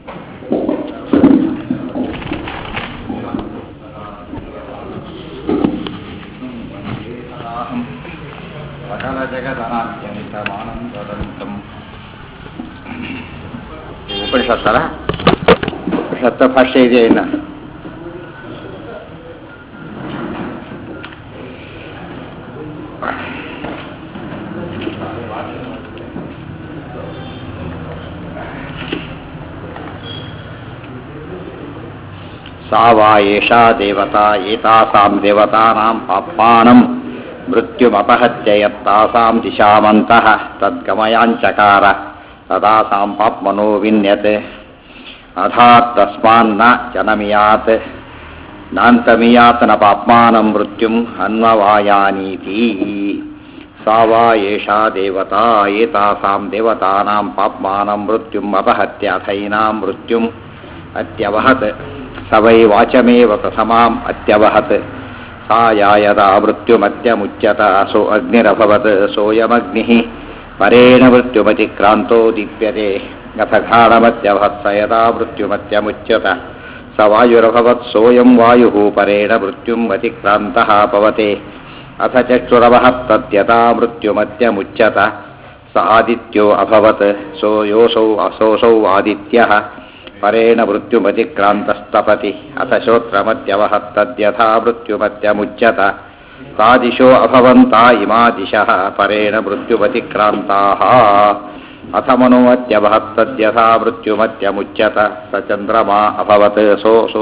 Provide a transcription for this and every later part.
ಸಕಲ ಜಗದನಾತ್ಯಂತಮಾನಂದದಂತಂ ಉಪನಿಷತ್ತರ ಉಪನಿಷತ್ತ ಭಾಷೆ ಇದೆ ಇನ್ನು सा वा एषा देवता एतासां देवतानां पाप्मानं मृत्युमपहत्य यत्तासां दिशामन्तः तद्गमयाञ्चकार तदासां पाप्मनो विन्यते अथात् तस्मान्न जनमियात् नान्तमियात् न पाप्मानं मृत्युम् अन्ववायानीति सा वा एषा देवता एतासां देवतानां पाप्मानं मृत्युम् अपहत्य अथैनां मृत्युम् अत्यवहत् स वै वाचमेव प्रथमाम् अत्यवहत् सा या यदा मृत्युमत्यमुच्यत सो अग्निरभवत् सोऽयमग्निः परेण मृत्युमतिक्रान्तो दीप्यते अथ घाणमत्यवहत् स यदा मृत्युमत्यमुच्यत स वायुरभवत् सोऽयं वायुः परेण मृत्युम् अतिक्रान्तः पवते अथ चक्षुरवहत् तद्यथा मृत्युमत्यमुच्यत स आदित्यो अभवत् सो योऽसौ असोऽसौ आदित्यः परेण मृत्युमतिक्रान्तस्तपति अथ श्रोत्रमत्यवहत्तद्यथा मृत्युमत्यमुच्यत तादिशो अभवन्ता इमा दिशः परेण मृत्युमतिक्रान्ताः अथ मनोमत्यवहत्तद्यथा मृत्युमत्यमुच्यत स चन्द्रमा अभवत् सोऽसो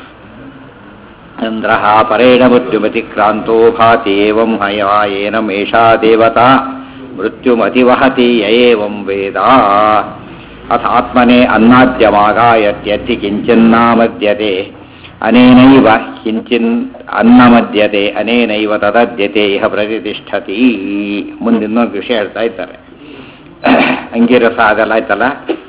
चन्द्रः परेण मृत्युमतिक्रान्तो भाति एवं हया एनमेषा देवता मृत्युमतिवहति य एवं वेदा अथ आत्मने अन्नाद्यमागायत्यद्धि किञ्चिन्नामद्यते अनेनैव किञ्चिन् ಅನ್ನಮದ್ಯತೆ ಅನೇನೈವ ತದದ್ಯತೆ ಇಹ ಪ್ರತಿಷ್ಠತಿ ಮುಂದೆ ಇನ್ನೊಂದು ವಿಷಯ ಹೇಳ್ತಾ ಇದ್ದಾರೆ ಅಂಗಿರಸ ಅದೆಲ್ಲ ಆಯ್ತಲ್ಲ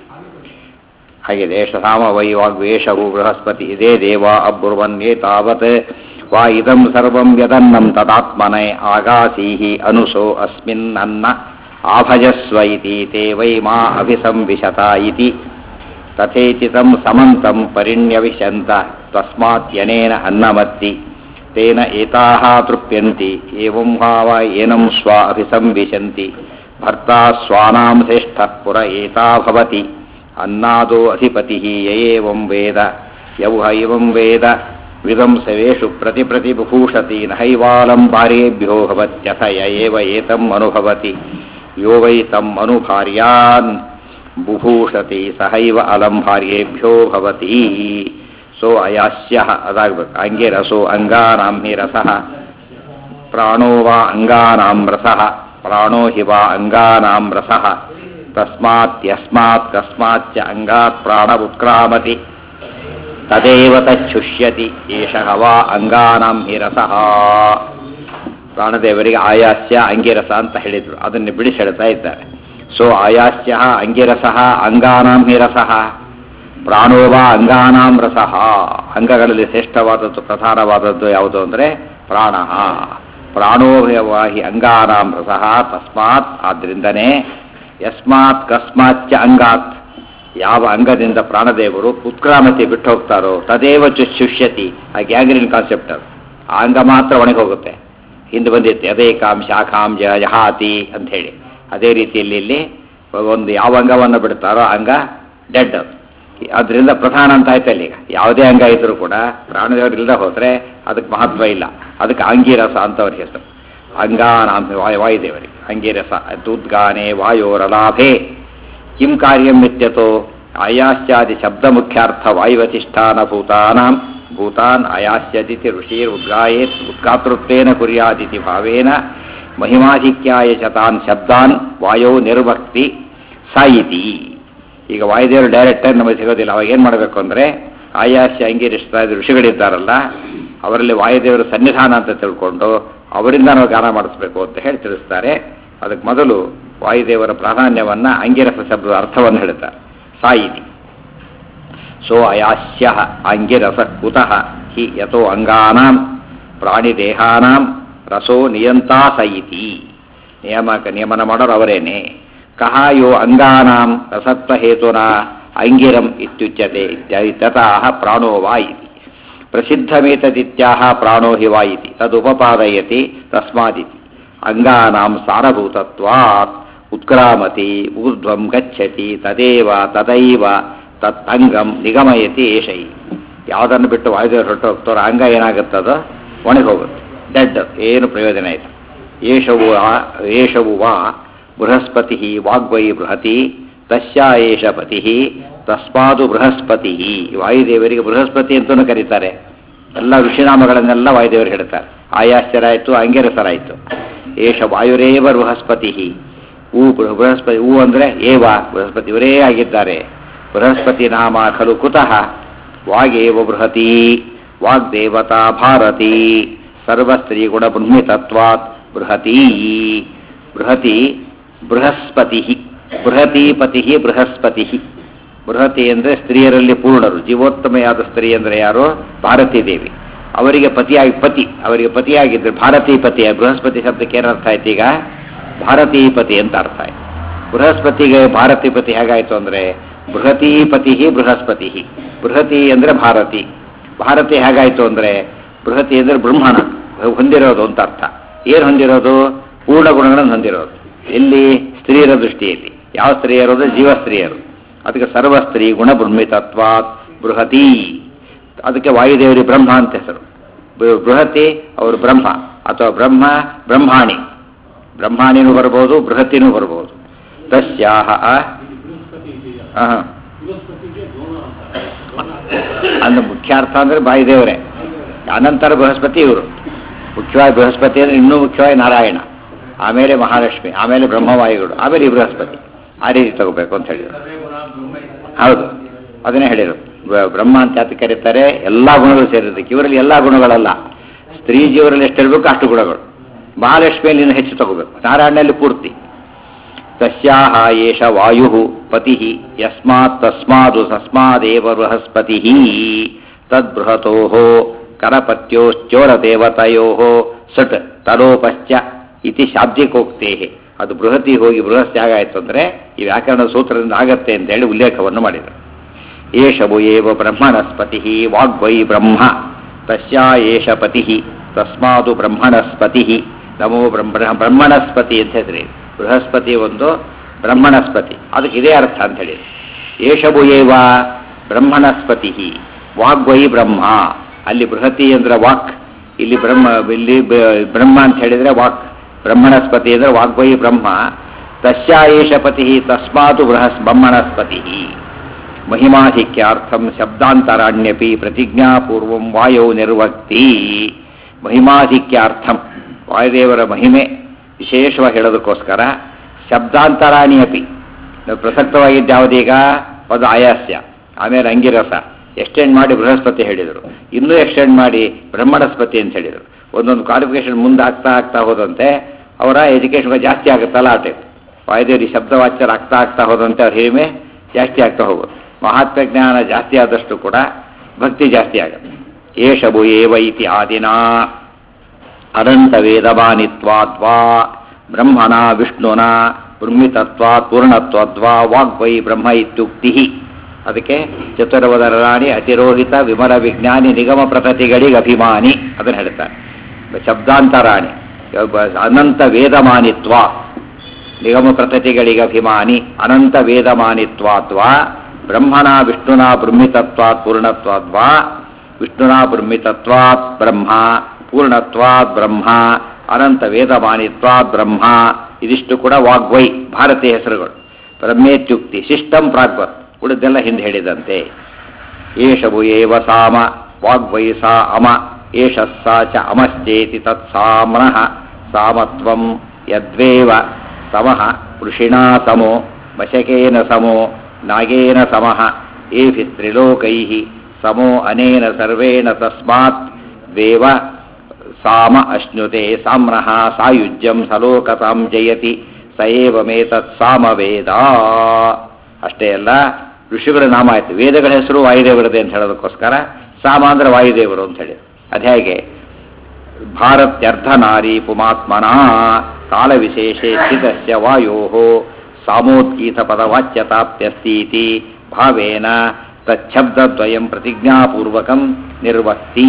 ಹಾಗಿದೆ ಏಷ ಸಾಮ ವೈ ವಾಗ್ವೇಷವು ಬೃಹಸ್ಪತಿ ಇದೇ ದೇವ ಅಬ್ರುವನ್ಯೇ ತಾವತ್ ವಾ ಇದಂ ಸರ್ವಂ ಯದನ್ನಂ ತದಾತ್ಮನೆ ಆಗಾಸೀಹಿ ಅನುಸೋ ಅಸ್ಮಿನ್ ಅನ್ನ ಆಭಜಸ್ವ ಇತಿ ತೇ ವೈ ಮಾ ಅಭಿಸಂವಿಶತ ಇತಿ ತಥೇಚಿತಂ ಸಮಂತಂ ಪರಿಣ್ಯವಿಶಂತ ತಸ್ಮಾತ್ಯನೇನ ಅನ್ನಮತ್ತಿ ತೇನ ಏತಾಹ ತೃಪ್ಯಂತಿ ಏವಂ ಭಾವ ಏನಂ ಸ್ವ ಅಭಿಸಂವಿಶಂತಿ ಭರ್ತಾ ಸ್ವಾನಾಂ ಶ್ರೇಷ್ಠಃ ಪುರ ಏತಾ ಭವತಿ अन्नादो अधिपतिः य एवं वेद यौ हैवं वेद विदंसवेषु प्रतिप्रतिबुभूषति न हैवालं भार्येभ्यो भवत्यथ य एव एतम् अनुभवति यो वै तम् अनुभार्यान् बुभूषति सहैव अलं भार्येभ्यो भवति सो अयास्यः अदागಬೇಕು ಅಂಗಿರಸೋ ಅಂಗಾನಾಂ ಹಿ ರಸಃ ಪ್ರಾಣೋ ವಾ ಅಂಗಾನಾಂ ರಸಃ ಪ್ರಾಣೋ ಹಿ ವಾ ಅಂಗಾನಾಂ ರಸಃ ತಸ್ಮಾತ್ ಯಸ್ಮಾತ್ ಕಸ್ಮಾಚ್ಚ ಅಂಗಾತ್ ಪ್ರಾಣ ಉತ್ಕ್ರಾಮತಿ ತದೇವ ತಚ್ಛುಷ್ಯತಿ ಏಷಃ ವಾ ಅಂಗಾನಾಂ ಹಿರಸಃ ಪ್ರಾಣದೇವರಿಗೆ ಆಯಾಸ್ಯ ಅಂಗಿರಸ ಅಂತ ಹೇಳಿದ್ರು ಅದನ್ನು ಬಿಡಿಸಿ ಹೇಳ್ತಾ ಇದ್ದಾರೆ ಸೊ ಆಯಾಸ್ಯ ಅಂಗಿರಸಃ ಅಂಗಾನಾಂ ಹಿರಸಃ ಪ್ರಾಣೋ ವಾ ಅಂಗಾನಾಂ ರಸಃ ಅಂಗಗಳಲ್ಲಿ ಶ್ರೇಷ್ಠವಾದದ್ದು ಪ್ರಧಾನವಾದದ್ದು ಯಾವುದು ಅಂದರೆ ಪ್ರಾಣ ಪ್ರಾಣೋವಾಹಿ ಅಂಗಾನಾಂ ರಸಃ ತಸ್ಮಾತ್ ಆದ್ರಿಂದನೇ ಯಸ್ಮಾತ್ ಕಸ್ಮಾಚ್ಚ ಅಂಗಾತ್ ಯಾವ ಅಂಗದಿಂದ ಪ್ರಾಣದೇವರು ಉತ್ಕ್ರಾಮತಿ ಬಿಟ್ಟು ಹೋಗ್ತಾರೋ ತದೇವ ಚುಷ್ಯತಿ ಆ ಗ್ಯಾಂಗ್ರೀನ್ ಕಾನ್ಸೆಪ್ಟ್ ಅದು ಆ ಅಂಗ ಮಾತ್ರ ಒಣಗಿ ಹೋಗುತ್ತೆ ಹಿಂದೆ ಬಂದಿತ್ತು ಅದೇಕಾಂ ಶಾಖಾಂ ಜ ಜಹಾತಿ ಅಂತ ಹೇಳಿ ಅದೇ ರೀತಿಯಲ್ಲಿ ಇಲ್ಲಿ ಒಂದು ಯಾವ ಅಂಗವನ್ನು ಬಿಡ್ತಾರೋ ಅಂಗ ಡೆಡ್ ಅದು ಅದರಿಂದ ಪ್ರಧಾನ ಅಂತ ಆಯ್ತಲ್ಲ ಈಗ ಯಾವುದೇ ಅಂಗ ಇದ್ರೂ ಕೂಡ ಪ್ರಾಣದೇವರು ಇಲ್ಲದೆ ಹೋದರೆ ಅದಕ್ಕೆ ಮಹತ್ವ ಇಲ್ಲ ಅದಕ್ಕೆ ಆಂಗಿರಸ ಅಂತ ಅವ್ರ ಹೆಸರು ಅಂಗಾನಾಂ ವಾಯುದೇವರಿಗೆ ಅಂಗಿರಸ ದುದ್ಗಾನೆ ವಾಯೋರಲಾಭೆ ಕಿಂ ಕಾರ್ಯಂ ಇತ್ಯತೋ ಆಯಾಸ್ಯಾದಿ ಶಬ್ದ ಮುಖ್ಯಾರ್ಥ ವಾಯುವತಿಷ್ಠಾನ ಭೂತಾನಾಂ ಭೂತಾನ್ ಆಯಾಸ್ಯದಿತಿ ಋಷಿರ್ ಉದ್ಗಾಯೇತ್ ಉತ್ಕಾತೃತ್ವೇನ ಕುರ್ಯಾದಿತಿ ಭಾವೇನ ಮಹಿಮಾಧಿಕ್ಯಾಯ ಚ ತಾನ್ ಶಬ್ದಾನ್ ವಾಯೋ ನಿರ್ವಕ್ತಿ ಸ ಇತಿ ಈಗ ವಾಯುದೇವರು ಡೈರೆಕ್ಟಾಗಿ ನಮಗೆ ಸಿಗೋದಿಲ್ಲ ಅವಾಗ ಏನು ಮಾಡಬೇಕು ಅಂದರೆ ಆಯಾಸ್ಯ ಅಂಗಿರಿಸ್ತಾ ಋಷಿಗಳಿದ್ದಾರಲ್ಲ ಅವರಲ್ಲಿ ವಾಯುದೇವರ ಸನ್ನಿಧಾನ ಅಂತ ತಿಳ್ಕೊಂಡು ಅವರಿಂದ ನಾವು ಗಾನ ಮಾಡಿಸ್ಬೇಕು ಅಂತ ಹೇಳಿ ತಿಳಿಸ್ತಾರೆ ಅದಕ್ಕೆ ಮೊದಲು ವಾಯುದೇವರ ಪ್ರಾಧಾನ್ಯವನ್ನು ಅಂಗಿರಸ ಶಬ್ದದ ಅರ್ಥವನ್ನು ಹೇಳ್ತಾರೆ ಸಾಯಿತಿ ಸೋ ಅಯಾಸ್ಯ ಅಂಗಿರಸ ಕುತಃ ಹಿ ಯಥೋ ಅಂಗಾನಾಂ ಪ್ರಾಣಿದೇಹಾನಾಂ ರಸೋ ನಿಯಂತಾ ಸಯಿತಿ ನಿಯಮಕ ನಿಯಮನ ಮಾಡೋರು ಅವರೇನೆ ಕಹ ಯೋ ಅಂಗಾನಾಂ ರಸತ್ವ ಹೇತುನ ಅಂಗಿರಂ ಇತ್ಯುಚ್ಯತೆ ಇತ್ಯಾದಿ ತತಃ ಪ್ರಾಣೋ ವಾ ಇತಿ ಪ್ರಸಿದ್ಧಮೇತದಿತ್ಯಾಹ ಪ್ರಾಣೋ ಹಿ ವಾ ಇತಿ ತದುಪಪಾದಯತಿ ತಸ್ಮಾದಿತಿ ಅಂಗಾನಾಂ ಸಾರಭೂತತ್ವಾತ್ ಉತ್ಕ್ರಾಮತಿ ಊರ್ಧ್ವಂ ಗಚ್ಚತಿ ತದೇವ ತದೈವ ತತ್ ಅಂಗಂ ನಿಗಮಯತಿ ಏಷೈ ಯಾವುದನ್ನು ಬಿಟ್ಟು ವಾಯುದೇವರು ಹೊರಟು ಹೋಗ್ತಾರೋ ಅಂಗ ಏನಾಗುತ್ತದೋ ಒಣಗಿ ಹೋಗುತ್ತೆ ಡೆಡ್ ಏನು ಪ್ರಯೋಜನ ಇಲ್ಲ ಏಷವು ಆ- ಏಷವು ವಾ ಬೃಹಸ್ಪತಿ ವಾಗ್ವೈ ಬೃಹತಿ ತಸ್ಯ ಏಷ ಪತಿ ತಸ್ಮಾದು ಬೃಹಸ್ಪತಿ ವಾಯುದೇವರಿಗೆ ಬೃಹಸ್ಪತಿ ಅಂತಲೂ ಕರೀತಾರೆ ಎಲ್ಲ ಋಷಿನಾಮಗಳನ್ನೆಲ್ಲ ವಾಯುದೇವರು ಹೇಳ್ತಾರೆ ಆಯಾಶ್ಚರ ಆಯಿತು ಅಂಗೆರಸರಾಯಿತು ಏಷ ವಾಯುರೇವ ಬೃಹಸ್ಪತಿ ಹೂ ಬೃ- ಬೃಹಸ್ಪತಿ ಹೂ ಅಂದರೆ ಏವ ಬೃಹಸ್ಪತಿ ಇವರೇ ಆಗಿದ್ದಾರೆ ಬೃಹಸ್ಪತಿ ನಾಮ ಖಲು ಕುತಃ ವಾಗೇವ ಬೃಹತಿ ವಾಗ್ದೇವತಾ ಭಾರತಿ ಸರ್ವಸ್ತ್ರೀ ಗುಣ ಬ್ರಹ್ಮಿತತ್ವಾತ್ ಬೃಹತಿ ಬೃಹತಿ ಬೃಹಸ್ಪತಿ ಬೃಹತಿ ಪತಿ ಬೃಹಸ್ಪತಿ ಬೃಹತಿ ಅಂದರೆ ಸ್ತ್ರೀಯರಲ್ಲಿ ಪೂರ್ಣರು ಜೀವೋತ್ತಮೆಯಾದ ಸ್ತ್ರೀ ಅಂದರೆ ಯಾರು ಭಾರತೀ ದೇವಿ ಅವರಿಗೆ ಪತಿಯಾಗಿ ಪತಿ ಅವರಿಗೆ ಪತಿಯಾಗಿದ್ದರೆ ಭಾರತೀ ಪತಿ ಬೃಹಸ್ಪತಿ ಶಬ್ದಕ್ಕೆ ಏನರ್ಥ ಆಯ್ತು ಈಗ ಭಾರತೀ ಪತಿ ಅಂತ ಅರ್ಥ ಆಯ್ತು ಬೃಹಸ್ಪತಿಗೆ ಭಾರತೀ ಪತಿ ಹೇಗಾಯ್ತು ಅಂದರೆ ಬೃಹತೀಪತಿ ಬೃಹಸ್ಪತಿ ಬೃಹತಿ ಅಂದರೆ ಭಾರತಿ ಭಾರತಿ ಹೇಗಾಯ್ತು ಅಂದರೆ ಬೃಹತಿ ಅಂದರೆ ಬ್ರಹ್ಮಣ ಹೊಂದಿರೋದು ಅಂತ ಅರ್ಥ ಏನು ಹೊಂದಿರೋದು ಪೂರ್ಣ ಗುಣಗಳನ್ನು ಹೊಂದಿರೋದು ಎಲ್ಲಿ ಸ್ತ್ರೀಯರ ದೃಷ್ಟಿಯಲ್ಲಿ ಯಾವ ಸ್ತ್ರೀಯರೋದು ಜೀವ ಸ್ತ್ರೀಯರು ಅದಕ್ಕೆ ಸರ್ವ ಸ್ತ್ರೀ ಗುಣಬ್ರಹ್ಮಿತತ್ವಾತ್ ಬೃಹತಿ ಅದಕ್ಕೆ ವಾಯುದೇವರಿ ಬ್ರಹ್ಮ ಅಂತ ಹೆಸರು ಬೃ- ಬೃಹತಿ ಅವರು ಬ್ರಹ್ಮ ಅಥವಾ ಬ್ರಹ್ಮ ಬ್ರಹ್ಮಾಣಿ ಬ್ರಹ್ಮಾಣಿನೂ ಬರ್ಬೋದು ಬೃಹತಿನೂ ಬರ್ಬೋದು ತಸ್ಯಾಹ ಹಾಂ ಅಂದ್ರೆ ಮುಖ್ಯ ಅರ್ಥ ಅಂದ್ರೆ ಬಾಯಿದೇವರೇ ಅನಂತರ ಬೃಹಸ್ಪತಿ ಇವರು ಮುಖ್ಯವಾಗಿ ಬೃಹಸ್ಪತಿ ಅಂದ್ರೆ ಇನ್ನೂ ಮುಖ್ಯವಾಗಿ ನಾರಾಯಣ ಆಮೇಲೆ ಮಹಾಲಕ್ಷ್ಮಿ ಆಮೇಲೆ ಬ್ರಹ್ಮವಾಯುಗಳು ಆಮೇಲೆ ಈ ಬೃಹಸ್ಪತಿ ಆ ರೀತಿ ತಗೋಬೇಕು ಅಂತ ಹೇಳಿದರು ಹೌದು ಅದನ್ನೇ ಹೇಳಿರೋದು ಬ- ಬ್ರಹ್ಮ ಅಂತ ಯಾತಕ್ಕೆ ಕರೀತಾರೆ ಎಲ್ಲ ಗುಣಗಳು ಸೇರಿದ್ದಕ್ಕೆ ಇವರಲ್ಲಿ ಎಲ್ಲ ಗುಣಗಳಲ್ಲ ಸ್ತ್ರೀ ಜೀವರಲ್ಲಿ ಎಷ್ಟಿರಬೇಕು ಅಷ್ಟು ಗುಣಗಳು ಮಹಾಲಕ್ಷ್ಮಿಯಲ್ಲಿ ಇನ್ನು ಹೆಚ್ಚು ತಗೋಬೇಕು ನಾರಾಯಣನಲ್ಲಿ ಪೂರ್ತಿ ತಸ್ಯಾಹ ಏಷ ವಾಯು ಪತಿ ಯಸ್ಮಾತ್ ತಸ್ಮಾದು ತಸ್ಮಾದೇವ ಬೃಹಸ್ಪತಿ ತದ್ಬೃಹತೋ ಕರಪತ್ಯೋಶ್ಚೋರದೇವತಯೋ ಸಟ್ ತಲೋಪಶ್ಚ ಇತಿ ಶಾಬ್ದಿಕೋಕ್ತೇ ಅದು ಬೃಹತಿ ಹೋಗಿ ಬೃಹಸ್ತಿ ಆಗಾಯಿತು ಅಂದರೆ ಈ ವ್ಯಾಕರಣ ಸೂತ್ರದಿಂದ ಆಗತ್ತೆ ಅಂತ ಹೇಳಿ ಉಲ್ಲೇಖವನ್ನು ಮಾಡಿದರು ಏಷವು ಏವ ಬ್ರಹ್ಮಣಸ್ಪತಿ ವಾಗ್ವೈ ಬ್ರಹ್ಮ ತಸ್ಯಾ ಏಷ ಪತಿ ತಸ್ಮಾದು ಬ್ರಹ್ಮಣಸ್ಪತಿ ನಮೋ ಬ್ರಹ್ಮ ಬ್ರಹ್ಮಣಸ್ಪತಿ ಅಂತ ಹೆಸರಿ ಬೃಹಸ್ಪತಿ ಒಂದು ಬ್ರಹ್ಮಣಸ್ಪತಿ ಅದಕ್ಕೆ ಇದೇ ಅರ್ಥ ಅಂತ ಹೇಳಿ ಏಷವು ಏವ ಬ್ರಹ್ಮಣಸ್ಪತಿ ವಾಗ್ವೈ ಬ್ರಹ್ಮ ಅಲ್ಲಿ ಬೃಹತಿ ಅಂದ್ರೆ ವಾಕ್ ಇಲ್ಲಿ ಬ್ರಹ್ಮ ಇಲ್ಲಿ ಬ- ಬ್ರಹ್ಮ ಅಂತ ಹೇಳಿದ್ರೆ ವಾಕ್ ಬ್ರಹ್ಮಣಸ್ಪತಿ ಅಂದ್ರೆ ವಾಗ್ವೈ ಬ್ರಹ್ಮ ತಸ್ಯಾ ಏಷ ಪತಿ ತಸ್ಮಾತು ಬೃಹಸ್ ಬ್ರಹ್ಮಣಸ್ಪತಿ ಮಹಿಮಾಧಿಕ್ಯಾರ್ಥಂ ಶಬ್ದಾಂತರಾಣ್ಯಪಿ ಪ್ರತಿಜ್ಞಾಪೂರ್ವಂ ವಾಯೋ ನಿರ್ವಕ್ತಿ ಮಹಿಮಾಧಿಕ್ಯಾರ್ಥಂ ವಾಯುದೇವರ ಮಹಿಮೆ ವಿಶೇಷವಾಗಿ ಹೇಳೋದಕ್ಕೋಸ್ಕರ ಶಬ್ದಾಂತರಾಣಿ ಅಪಿ ನಾವು ಪ್ರಸಕ್ತವಾಗಿದ್ದು ಯಾವುದೀಗ ಒಂದು ಆಯಾಸ್ಯ ಆಮೇಲೆ ಅಂಗಿರಸ ಎಕ್ಸ್ಟೆಂಡ್ ಮಾಡಿ ಬೃಹಸ್ಪತಿ ಹೇಳಿದರು ಇನ್ನೂ ಎಕ್ಸ್ಟೆಂಡ್ ಮಾಡಿ ಬ್ರಹ್ಮಣಸ್ಪತಿ ಅಂತ ಹೇಳಿದರು ಒಂದೊಂದು ಕ್ವಾಲಿಫಿಕೇಶನ್ ಮುಂದೆ ಆಗ್ತಾ ಆಗ್ತಾ ಹೋದಂತೆ ಅವರ ಎಜುಕೇಷನ್ ಜಾಸ್ತಿ ಆಗುತ್ತಲ್ಲ ಆ ಟೈಪ್ ವಾಯುದೇವರಿ ಶಬ್ದವಾಚ್ಯರು ಆಗ್ತಾ ಆಗ್ತಾ ಹೋದಂತೆ ಅವ್ರ ಹಿರಿಮೆ ಜಾಸ್ತಿ ಆಗ್ತಾ ಹೋಗೋದು ಮಹಾತ್ಮ ಜ್ಞಾನ ಜಾಸ್ತಿ ಆದಷ್ಟು ಕೂಡ ಭಕ್ತಿ ಜಾಸ್ತಿ ಆಗುತ್ತೆ ಏಷವು ಏವ ಇತಿ ಆದಿನ ಅನಂತ ವೇದಮಾನಿತ್ವಾದ್ವಾ ಬ್ರಹ್ಮಣ ವಿಷ್ಣುನ ಬ್ರಹ್ಮಿತತ್ವಾತ್ ಪೂರ್ಣತ್ವದ್ವಾ ವಾಗ್ವೈ ಬ್ರಹ್ಮ ಇತ್ಯುಕ್ತಿ ಅದಕ್ಕೆ ಚತುರ್ವದರ ರಾಣಿ ಅತಿರೋಹಿತ ವಿಮಲ ವಿಜ್ಞಾನಿ ನಿಗಮ ಪ್ರಕೃತಿಗಳಿಗೆ ಅಭಿಮಾನಿ ಅದನ್ನು ಹೇಳ್ತಾರೆ ಶಬ್ದಾಂತರಾಣಿ ಅನಂತ ವೇದಮಾನಿತ್ವ ನಿಗಮ ಪ್ರಕೃತಿಗಳಿಗೆ ಅಭಿಮಾನಿ ಅನಂತ ವೇದಮಾನಿತ್ವಾತ್ವಾ ಬ್ರಹ್ಮಣ ವಿಷ್ಣುನ ಬ್ರಹ್ಮಿತತ್ವಾತ್ ಪೂರ್ಣತ್ವಾದ್ವಾ ವಿಷ್ಣುನ ಬ್ರಹ್ಮಿತತ್ವಾತ್ ಬ್ರಹ್ಮ ಪೂರ್ಣತ್ವಾತ್ ಬ್ರಹ್ಮ ಅನಂತ ವೇದಮಾನಿತ್ವಾತ್ ಬ್ರಹ್ಮ ಇದಿಷ್ಟು ಕೂಡ ವಾಗ್ವೈ ಭಾರತೀಯ ಹೆಸರುಗಳು ಬ್ರಹ್ಮೇತ್ಯುಕ್ತಿ ಸಿಸ್ಟಮ್ ಪ್ರಾಗ್ವತ್ ಉಳಿದೆಲ್ಲ ಹಿಂದೆ ಹೇಳಿದಂತೆ ಏಷವು ಏವ ಸಾಮ ವಾಗ್ವೈ ಸಾ ಅಮ ಏಷ ಸಾ ಚ ಅಮಶ್ಚೇತಿ ತತ್ಸಾಮ್ನಃ ಸಾಮತ್ವಂ ಯದ್ವೇವ ಸಮಃ ವೃಷಿಣಾ ಸಮೋ ವಶಕೇನ ಸಮೋ ನಾಗೇನ ಸಮಃ ಏಭಿ ತ್ರಿಲೋಕೈಃ ಸಮೋ ಅನೇನ ಸರ್ವೇಣ ತಸ್ಮಾತ್ ವೇವ ಸಾಮ ಅಶ್ನುತೆ ಸಾಮ್ನಃ ಸಾಯುಜ್ಯಂ ಸಲೋಕತಾಂ ಜಯತಿ ಸ ಏವಮೇತತ್ ಸಾಮವೇದ ಅಷ್ಟೇ ಅಲ್ಲ ಋಷಿಗಳ ನಾಮ ಆಯ್ತು ವೇದಗಳ ಹೆಸರು ವಾಯುದೇವರದೇ ಅಂತ ಹೇಳೋದಕ್ಕೋಸ್ಕರ ಸಾಮ ಅಂದ್ರೆ ವಾಯುದೇವರು ಅಂತ ಹೇಳಿ ಅದು ಹೇಗೆ ಭಾರತ್ಯರ್ಧನಾರಿ ಪುಮಾತ್ಮನ ಕಾಲವಿಶೇಷೆ ಸ್ಥಿತಸ್ಯ ವಾಯೋ ಸಾಮೋದ್ಗೀತ ಪದವಾಚ್ಯತಾಪ್ಯಸ್ತೀತಿ ಭಾವೇನ ತಚ್ಛಬ್ದದ್ವಯಂ ಪ್ರತಿಜ್ಞಾಪೂರ್ವಕಂ ನಿರ್ವಕ್ತಿ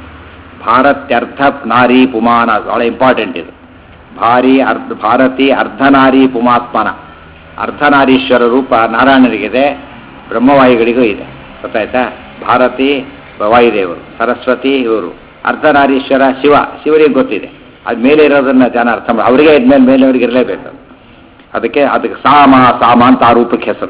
ಭಾರತ್ಯರ್ಥ ನಾರಿ ಪುಮಾನ ಬಹಳ ಇಂಪಾರ್ಟೆಂಟ್ ಇದು ಭಾರಿ ಅರ್ಧ ಭಾರತಿ ಅರ್ಧನಾರಿ ಪುಮಾತ್ಮನ ಅರ್ಧನಾರೀಶ್ವರ ರೂಪ ನಾರಾಯಣರಿಗಿದೆ ಬ್ರಹ್ಮವಾಯುಗಳಿಗೂ ಇದೆ ಗೊತ್ತಾಯ್ತಾ ಭಾರತಿ ವಾಯುದೇವರು ಸರಸ್ವತಿ ಇವರು ಅರ್ಧನಾರೀಶ್ವರ ಶಿವ ಶಿವರಿಗೆ ಗೊತ್ತಿದೆ ಅದು ಮೇಲೆ ಇರೋದನ್ನ ಜನ ಅರ್ಥ ಮಾಡಿ ಅವರಿಗೆ ಇದ್ಮೇಲೆ ಮೇಲೆಯವರಿಗೆ ಇರಲೇಬೇಕು ಅದಕ್ಕೆ ಅದಕ್ಕೆ ಸಾಮ ಸಾಮ ಅಂತ ಆ ರೂಪಕ್ಕೆ ಹೆಸರು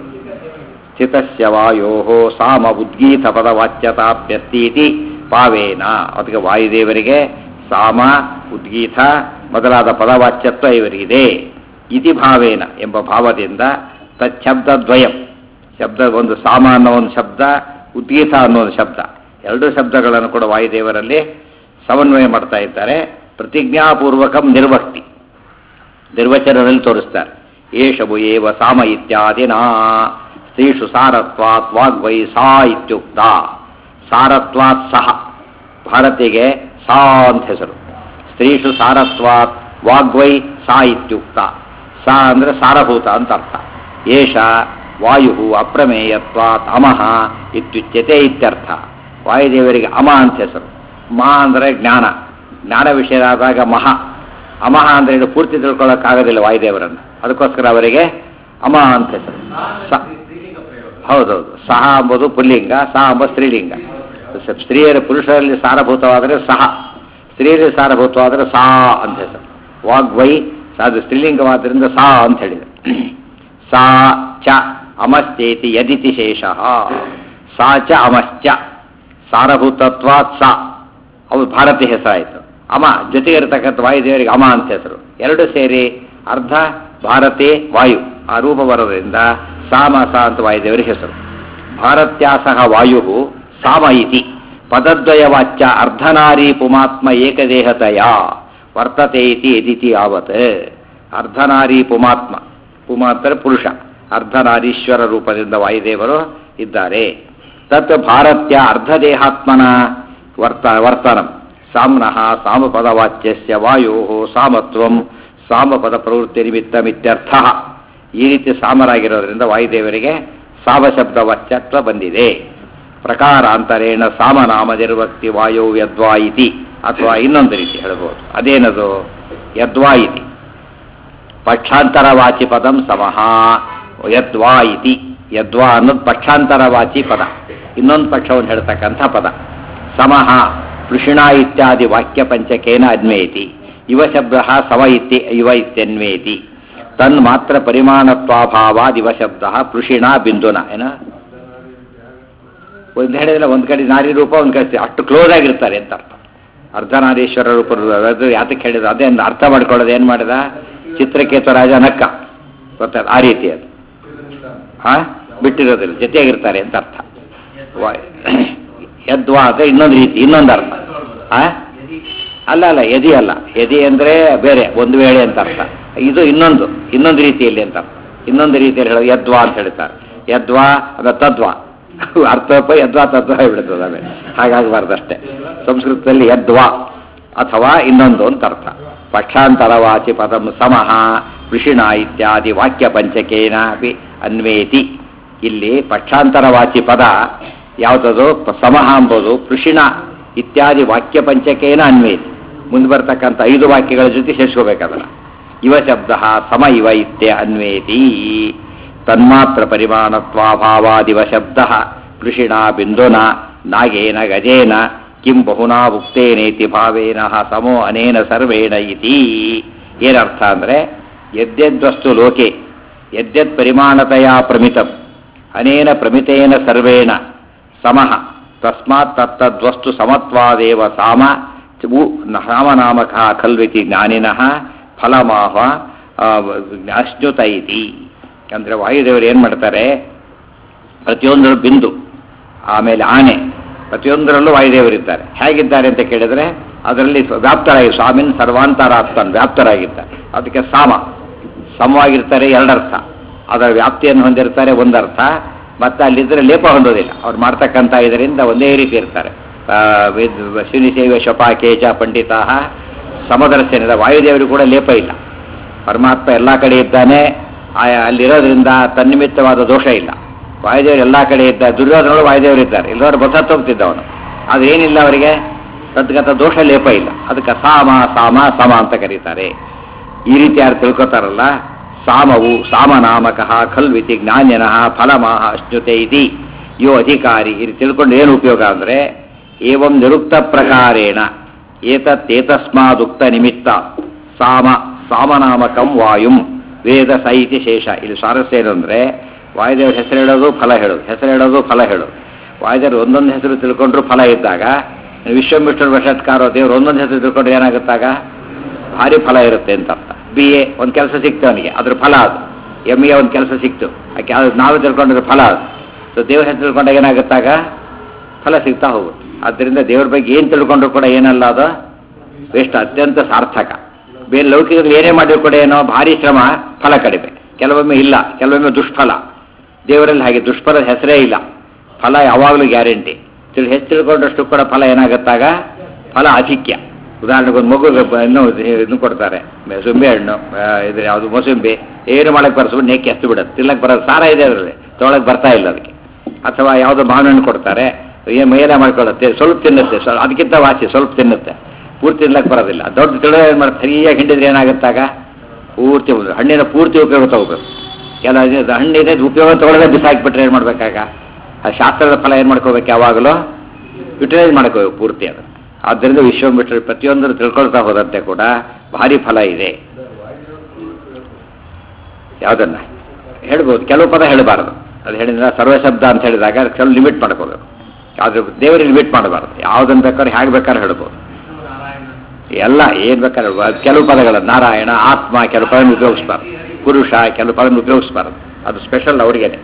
ಚಿತಸ್ಯ ವಾಯೋ ಸಾಮ ಉದ್ಗೀತ ಪದವಾಚ್ಯತಾಪ್ಯಸ್ತೀತಿ ಪಾವೇನ ಅದಕ್ಕೆ ವಾಯುದೇವರಿಗೆ ಸಾಮ ಉದ್ಗೀತ ಮೊದಲಾದ ಪದವಾಚ್ಯತ್ವ ಇವರಿಗಿದೆ ಇತಿ ಭಾವೇನ ಎಂಬ ಭಾವದಿಂದ ತಚ್ಛಬ್ದದ್ವಯಂ ಶಬ್ದ ಒಂದು ಸಾಮ ಅನ್ನೋ ಒಂದು ಶಬ್ದ ಉದ್ಗೀತ ಅನ್ನೋ ಒಂದು ಶಬ್ದ ಎರಡು ಶಬ್ದಗಳನ್ನು ಕೂಡ ವಾಯುದೇವರಲ್ಲಿ ಸಮನ್ವಯ ಮಾಡ್ತಾ ಇದ್ದಾರೆ ಪ್ರತಿಜ್ಞಾಪೂರ್ವಕಂ ನಿರ್ವಕ್ತಿ ನಿರ್ವಚನದಲ್ಲಿ ತೋರಿಸ್ತಾರೆ ಏಷವು ಏವ ಸಾಮ ಇತ್ಯಾದಿನ ಸ್ತ್ರೀಷು ಸಾರತ್ವಾತ್ ವಾಗ್ವೈ ಸಾ ಇತ್ಯುಕ್ತ ಸಾರತ್ವಾತ್ ಸಹ ಭಾರತಿಗೆ ಸಾ ಅಂತ ಹೆಸರು ಸ್ತ್ರೀಷು ಸಾರತ್ವಾತ್ ವಾಗ್ವೈ ಸಾ ಇತ್ಯುಕ್ತ ಸಾ ಅಂದ್ರೆ ಸಾರಭೂತ ಅಂತ ಅರ್ಥ ಏಷ ವಾಯು ಅಪ್ರಮೇಯತ್ವಾತ್ ಅಮಃ ಇತ್ಯುಚ್ಯತೆ ಇತ್ಯರ್ಥ ವಾಯುದೇವರಿಗೆ ಅಮ ಅಂತ ಹೆಸರು ಮಾ ಅಂದರೆ ಜ್ಞಾನ ಜ್ಞಾನ ವಿಷಯರಾದಾಗ ಮಹ ಅಮಹ ಅಂದ್ರೆ ಇದು ಪೂರ್ತಿ ತಿಳ್ಕೊಳ್ಳೋಕ್ಕಾಗೋದಿಲ್ಲ ವಾಯುದೇವರನ್ನು ಅದಕ್ಕೋಸ್ಕರ ಅವರಿಗೆ ಅಮ ಅಂತ ಹೆಸರು ಸ ಹೌದೌದು ಸಹ ಎಂಬುದು ಪುಲ್ಲಿಂಗ ಸಹ ಎಂಬ ಸ್ತ್ರೀಲಿಂಗ ಸ- ಸ್ತ್ರೀಯರ ಪುರುಷರಲ್ಲಿ ಸಾರಭೂತವಾದರೆ ಸಹ ಸ್ತ್ರೀಯರಲ್ಲಿ ಸಾರಭೂತವಾದರೆ ಸಾ ಅಂತ ಹೆಸರು ವಾಗ್ವೈ ಅದು ಸ್ತ್ರೀಲಿಂಗವಾದ್ದರಿಂದ ಸಾ ಅಂತ ಹೇಳಿದೆ ಸಾ ಚ ಅಮಶ್ಚೇತಿ ಯದಿತಿ ಶೇಷಃ ಸಾ ಚ ಅಮಶ್ಚ ಸಾರಭೂತತ್ವಾತ್ ಸಾ ಅವು ಭಾರತಿ ಹೆಸರಾಯಿತು ಅಮ ಜೊತೆಗೆ ಇರತಕ್ಕಂಥ ವಾಯುದೇವರಿಗೆ ಅಮ ಅಂತ ಹೆಸರು ಎರಡು ಸೇರಿ ಅರ್ಧ ಭಾರತಿ ವಾಯು ಆ ರೂಪ ಬರೋದ್ರಿಂದ ಸಾಮ ಸ ಅಂತ ವಾಯುದೇವರಿಗೆ ಹೆಸರು ಭಾರತ್ಯಾಸಹ ವಾಯು ಸಾಮ ಇತಿ ಪದದ್ವಯ ವಾಚ್ಯ ಅರ್ಧನಾರಿ ಪುಮಾತ್ಮ ಏಕದೇಹತೆಯ ವರ್ತತೆ ಇತಿ ಎದಿತಿ ಯಾವತ್ ಅರ್ಧನಾರಿ ಪುಮಾತ್ಮ ಪುಮಾತ್ರ ಪುರುಷ ಅರ್ಧನಾರೀಶ್ವರ ರೂಪದಿಂದ ವಾಯುದೇವರು ಇದ್ದಾರೆ ತತ್ ಭಾರತ್ಯ ಅರ್ಧದೇಹಾತ್ಮನ ವರ್ತ ವರ್ತನಂ ಸಾಮ್ನಃ ಸಾಮಪದವಾಚ್ಯಸ್ಯ ವಾಯೋ ಸಾಮತ್ವಂ ಸಾಮಪದ ಪ್ರವೃತ್ತಿ ನಿಮಿತ್ತಮಿತ್ಯರ್ಥ ಈ ರೀತಿ ಸಾಮರಾಗಿರೋದ್ರಿಂದ ವಾಯುದೇವರಿಗೆ ಸಾಮಶಬ್ದ ವಾಚ್ಯತ್ವ ಬಂದಿದೆ ಪ್ರಕಾರಾಂತರೇಣ ಸಾಮನಾಮದಿರ್ವಕ್ತಿ ವಾಯೋ ಯದ್ವಾ ಇತಿ ಅಥವಾ ಇನ್ನೊಂದು ರೀತಿ ಹೇಳ್ಬೋದು ಅದೇನದು ಯದ್ವಾ ಇತಿ ಪಕ್ಷಾಂತರವಾಚಿ ಪದಂ ಸಮಃ ಯದ್ವಾ ಇತಿ ಯದ್ವಾ ಅನ್ನೋದು ಪಕ್ಷಾಂತರವಾಚಿ ಪದ ಇನ್ನೊಂದು ಪಕ್ಷವನ್ನು ಹೇಳ್ತಕ್ಕಂಥ ಪದ ಸಮಃ ಪೃಷಿಣ ಇತ್ಯಾದಿ ವಾಕ್ಯ ಪಂಚಕೇನ ಅನ್ವೇತಿ ಇವ ಶಬ್ದ ಸವ ಇತ್ಯ ಇವ ಇತ್ಯನ್ವೇತಿ ತನ್ಮಾತ್ರ ಪರಿಮಾಣತ್ವಾಭಾವಾದ್ ಇವ ಶಬ್ದ ಪೃಷಿಣ ಬಿಂದುನ ಏನ ಒಂದು ಹೇಳಿದ್ರೆ ಒಂದು ಕಡೆ ನಾರಿ ರೂಪ ಒಂದು ಕಡೆ ಅಷ್ಟು ಕ್ಲೋಸ್ ಆಗಿರ್ತಾರೆ ಅಂತ ಅರ್ಥ ಅರ್ಧನಾರೀಶ್ವರ ರೂಪ ಅದು ಯಾತಕ್ಕೆ ಹೇಳಿದ್ರು ಅದೇ ಒಂದು ಅರ್ಥ ಮಾಡ್ಕೊಳ್ಳೋದು ಏನು ಮಾಡಿದ ಚಿತ್ರಕೇತು ರಾಜ ನಕ್ಕ ಗೊತ್ತಾಯ್ತು ಆ ರೀತಿ ಅದು ಹಾ ಬಿಟ್ಟಿರೋದಿಲ್ಲ ಜೊತೆಯಾಗಿರ್ತಾರೆ ಅಂತ ಅರ್ಥ ವಾ- ಯದ್ವಾ ಅಂದ್ರೆ ಇನ್ನೊಂದು ರೀತಿ ಇನ್ನೊಂದು ಅರ್ಥ ಆ ಅಲ್ಲ ಅಲ್ಲ ಯದಿ ಅಲ್ಲ ಯದಿ ಅಂದ್ರೆ ಬೇರೆ ಒಂದು ವೇಳೆ ಅಂತ ಅರ್ಥ ಇದು ಇನ್ನೊಂದು ಇನ್ನೊಂದು ರೀತಿಯಲ್ಲಿ ಅಂತ ಅರ್ಥ ಇನ್ನೊಂದು ರೀತಿಯಲ್ಲಿ ಹೇಳೋದು ಯದ್ವಾ ಅಂತ ಹೇಳ್ತಾರೆ ಯದ್ವಾ ಅದ ತದ್ವಾ ಅರ್ಥಪ ಯದ್ವಾ ತದ್ವಾ ಹೇಳ್ಬಿಡ್ತದೆ ಆಮೇಲೆ ಹಾಗಾಗಬಾರ್ದಷ್ಟೇ ಸಂಸ್ಕೃತದಲ್ಲಿ ಯದ್ವಾ ಅಥವಾ ಇನ್ನೊಂದು ಅಂತ ಅರ್ಥ ಪಕ್ಷಾಂತರವಾಚಿ ಪದಂ ಸಮಃ ವೃಷಿಣ ಇತ್ಯಾದಿ ವಾಕ್ಯ ಪಂಚಕೇನ ಅಪಿ ಅನ್ವೇತಿ ಇಲ್ಲಿ ಪಕ್ಷಾಂತರವಾಚಿ ಪದ ಯಾವುದದು ಪ- ಸಮಃ ಎಂಬುದು ಪೃಷಿಣ ಇತ್ಯಾದಿ ವಾಕ್ಯ ಪಂಚಕೇನ ಅನ್ವೇತಿ ಮುಂದೆ ಬರ್ತಕ್ಕಂಥ ಐದು ವಾಕ್ಯಗಳ ಜೊತೆ ಸೇರಿಸ್ಕೋಬೇಕದಲ್ಲ ಇವ ಶಬ್ದ ಸಮ ಇವ ಇತ್ಯ ಅನ್ವೇತಿ ತನ್ಮಾತ್ರ ಪರಿಮಾಣತ್ವಾಭಾವಾದಿವ ಶಬ್ದ ಕೃಷಿಣ ಬಿಂದುನ ನಾಗೇನ ಗಜೇನ ಕಿಂ ಬಹುನಾ ಉಕ್ತೇನೇತಿ ಭಾವೇನ ಸಮೋ ಅನೇನ ಸರ್ವೇಣ ಇತಿ ಏನರ್ಥ ಅಂದರೆ ಯದ್ಯದ್ವಸ್ತು ಲೋಕೆ ಯದ್ಯತ್ ಪರಿಮಾಣತೆಯ ಪ್ರಮಿತಂ ಅನೇನ ಪ್ರಮಿತೇನ ಸರ್ವೇಣ ಸಮಃ ತಸ್ಮಾತ್ ತತ್ತದ್ವಸ್ತು ಸಮತ್ವಾದೇವ ಸಾಮ ಚ- ಉ ನಾಮನಾಮಕ ಖಲ್ವಿತಿ ಜ್ಞಾನಿನಃ ಫಲಮಾಹ ಆ, ಅಶ್ನುತ ಇತಿ ಅಂದರೆ ವಾಯುದೇವರು ಏನು ಮಾಡ್ತಾರೆ ಪ್ರತಿಯೊಂದರ ಬಿಂದು ಆಮೇಲೆ ಆನೆ ಪ್ರತಿಯೊಂದರಲ್ಲೂ ವಾಯುದೇವರಿದ್ದಾರೆ ಹೇಗಿದ್ದಾರೆ ಅಂತ ಕೇಳಿದರೆ ಅದರಲ್ಲಿ ಸ್ವ- ವ್ಯಾಪ್ತರಾಗಿ ಸ್ವಾಮಿನ್ ಸರ್ವಾಂತರಾತ್ಮನ್ ವ್ಯಾಪ್ತರಾಗಿದ್ದಾರೆ ಅದಕ್ಕೆ ಸಾಮ ಸಮವಾಗಿರ್ತಾರೆ ಎರಡರ್ಥ ಅದರ ವ್ಯಾಪ್ತಿಯನ್ನು ಹೊಂದಿರ್ತಾರೆ ಒಂದರ್ಥ ಮತ್ತೆ ಅಲ್ಲಿದ್ದರೆ ಲೇಪ ಹೊಂದೋದಿಲ್ಲ ಅವ್ರು ಮಾಡ್ತಕ್ಕಂಥ ಇದರಿಂದ ಒಂದೇ ರೀತಿ ಇರ್ತಾರೆ ಆ, ವಿದ್- ಶಿವನಿ ಸೇವೆ ಶಪಾಕೇಚ ಪಂಡಿತಾ ಸಮದರ್ಶನದ ವಾಯುದೇವರಿಗೂ ಕೂಡ ಲೇಪ ಇಲ್ಲ ಪರಮಾತ್ಮ ಎಲ್ಲ ಕಡೆ ಇದ್ದಾನೆ ಆ- ಅಲ್ಲಿರೋದ್ರಿಂದ ತನ್ನಿಮಿತ್ತವಾದ ದೋಷ ಇಲ್ಲ ವಾಯುದೇವರು ಎಲ್ಲ ಕಡೆ ಇದ್ದ ದುರ್ಯೋಧನಗಳು ವಾಯುದೇವರು ಇದ್ದಾರೆ ಇಲ್ಲದವರು ಬಸತ್ತು ಹೋಗ್ತಿದ್ದ ಅವನು ಅದು ಏನಿಲ್ಲ ಅವರಿಗೆ ತದ್ಗತ ದೋಷ ಲೇಪ ಇಲ್ಲ ಅದಕ್ಕೆ ಸಾಮ ಸಾಮ ಸಮ ಅಂತ ಕರೀತಾರೆ ಈ ರೀತಿ ಯಾರು ತಿಳ್ಕೊತಾರಲ್ಲ ಸಾಮವು ಸಾಮನಾಮಕಃ ಖಲ್ವಿತಿ ಜ್ಞಾನ್ಯನಃ ಫಲಮಾಹ ಅಶ್ನುತೆ ಇತಿ ಯೋ ಅಧಿಕಾರಿ ಇದು ತಿಳ್ಕೊಂಡು ಏನು ಉಪಯೋಗ ಅಂದರೆ ಏವಂ ನಿರುಕ್ತ ಪ್ರಕಾರೇಣ ಏತತ್ತೇತಸ್ಮಾದುಕ್ತ ನಿಮಿತ್ತ ಸಾಮ ಸಾಮನಾಮಕಂ ವಾಯುಂ ವೇದ ಸೈತಿ ಶೇಷ ಇಲ್ಲಿ ಸ್ವಾರಸ್ಯ ಏನು ಅಂದರೆ ವಾಯುದೇವ್ರ ಹೆಸರು ಹೇಳೋದು ಫಲ ಹೇಳೋದು ಹೆಸರು ಹೇಳೋದು ಫಲ ಹೇಳೋದು ವಾಯುದೇವರು ಒಂದೊಂದು ಹೆಸರು ತಿಳ್ಕೊಂಡ್ರು ಫಲ ಇದ್ದಾಗ ವಿಶ್ವಮಿಷ್ಣು ವಶತ್ಕಾರೋ ದೇವರು ಒಂದೊಂದು ಹೆಸರು ತಿಳ್ಕೊಂಡ್ರೆ ಏನಾಗುತ್ತಾಗ ಭಾರಿ ಫಲ ಇರುತ್ತೆ ಅಂತ ಅರ್ಥ ಬಿ ಎ ಒಂದು ಕೆಲಸ ಸಿಕ್ತು ಅವನಿಗೆ ಅದ್ರ ಫಲ ಅದು ಎಮ್ ಎ ಒಂದು ಕೆಲಸ ಸಿಕ್ತು ಆಕೆ ಅದು ನಾವು ತಿಳ್ಕೊಂಡಿರೋ ಫಲ ಅದು ಸೊ ದೇವ್ರ ಹೆಸರು ತಿಳ್ಕೊಂಡಾಗ ಏನಾಗುತ್ತಾಗ ಫಲ ಸಿಗ್ತಾ ಹೋಗುತ್ತೆ ಆದ್ದರಿಂದ ದೇವ್ರ ಬಗ್ಗೆ ಏನು ತಿಳ್ಕೊಂಡ್ರು ಕೂಡ ಏನಲ್ಲ ಅದು ವೇಸ್ಟ್ ಅತ್ಯಂತ ಸಾರ್ಥಕ ಬೇರೆ ಲೌಕಿಕದಲ್ಲಿ ಏನೇ ಮಾಡಿದ್ರು ಕೂಡ ಏನೋ ಭಾರಿ ಶ್ರಮ ಫಲ ಕಡಿಮೆ ಕೆಲವೊಮ್ಮೆ ಇಲ್ಲ ಕೆಲವೊಮ್ಮೆ ದುಷ್ಫಲ ದೇವರಲ್ಲಿ ಹಾಗೆ ದುಷ್ಫಲದ ಹೆಸರೇ ಇಲ್ಲ ಫಲ ಯಾವಾಗಲೂ ಗ್ಯಾರಂಟಿ ತಿಳಿ ಹೆಚ್ಚು ತಿಳ್ಕೊಂಡಷ್ಟು ಕೂಡ ಫಲ ಏನಾಗುತ್ತಾಗ ಫಲ ಅಧಿಕ್ಯ ಉದಾಹರಣೆಗೆ ಒಂದು ಮಗು ಇನ್ನೂ ಇದನ್ನು ಕೊಡ್ತಾರೆ ಸುಂಬೆ ಹಣ್ಣು ಆ, ಇದು ಯಾವುದು ಮೊಸಂಬಿ ಏನು ಮಾಡಕ್ಕೆ ಬರ್ಸ್ಬಿಟ್ಟು ನೇಕಿ ಹತ್ತು ಬಿಡುತ್ತೆ ತಿನ್ನಕ್ಕೆ ಬರೋದು ಸಾರ ಇದೆ ಅದರಲ್ಲಿ ತೊಗೊಳಕ್ಕೆ ಬರ್ತಾ ಇಲ್ಲ ಅದಕ್ಕೆ ಅಥವಾ ಯಾವುದೋ ಮಾವಿನ ಹಣ್ಣು ಕೊಡ್ತಾರೆ ಏನು ಮೇಲೆ ಮಾಡ್ಕೊಳ್ಳುತ್ತೆ ಸ್ವಲ್ಪ ತಿನ್ನುತ್ತೆ ಸ್ವಲ್ಪ ಅದಕ್ಕಿಂತ ವಾಸಿ ಸ್ವಲ್ಪ ತಿನ್ನುತ್ತೆ ಪೂರ್ತಿ ತಿನ್ಲಕ್ಕೆ ಬರೋದಿಲ್ಲ ದೊಡ್ಡ ತಿಳಿದ ಏನು ಮಾಡಿ ಸರಿಯಾಗಿ ಹಿಂಡಿದ್ರೆ ಏನಾಗುತ್ತಾಗ ಪೂರ್ತಿ ಉಳ್ದು- ಹಣ್ಣಿನ ಪೂರ್ತಿ ಉಪಯೋಗ ತಗೋಬೇಕು ಕೆಲ ಇದು ಹಣ್ಣಿದೆ ಇದು ಉಪಯೋಗ ತಗೊಳ್ಳದೆ ಬಿಸಾಕಿಬಿಟ್ರೆ ಏನು ಮಾಡ್ಬೇಕಾಗ ಆ ಶಾಸ್ತ್ರದ ಫಲ ಏನು ಮಾಡ್ಕೋಬೇಕು ಯಾವಾಗಲೂ ಯುಟಿಲೈಸ್ ಮಾಡ್ಕೋಬೇಕು ಪೂರ್ತಿ ಅದು ಆದ್ದರಿಂದ ವಿಶ್ವಮಿಟ್ರೆ ಪ್ರತಿಯೊಂದನ್ನು ತಿಳ್ಕೊಳ್ತಾ ಹೋದಂತೆ ಕೂಡ ಭಾರಿ ಫಲ ಇದೆ ಯಾವುದನ್ನ ಹೇಳ್ಬೋದು ಕೆಲವು ಪದ ಹೇಳಬಾರದು ಅದು ಹೇಳಿದ್ರೆ ಸರ್ವಶಬ್ದ ಅಂತ ಹೇಳಿದಾಗ ಅದಕ್ಕೆ ಸ್ವಲ್ಪ ಲಿಮಿಟ್ ಮಾಡ್ಕೋಬೇಕು ಆದ್ರೆ ದೇವರಿಗೆ ಲಿಮಿಟ್ ಮಾಡಬಾರ್ದು ಯಾವುದನ್ನು ಬೇಕಾದ್ರೆ ಹೇಗೆ ಬೇಕಾದ್ರೆ ಹೇಳ್ಬೋದು ಎಲ್ಲ ಏನ್ ಬೇಕಾದ್ರೆ ಹೇಳ್ಬೋದು. ಕೆಲವು ಪದಗಳು ನಾರಾಯಣ ಆತ್ಮ ಕೆಲವು ಪದ ಉಪಯೋಗಿಸ್ಬಾರ್ದು ಪುರುಷ ಕೆಲವು ಪದ ಉಪಯೋಗಿಸ್ಬಾರ್ದು ಅದು ಸ್ಪೆಷಲ್ ಅವ್ರಿಗೇನೆ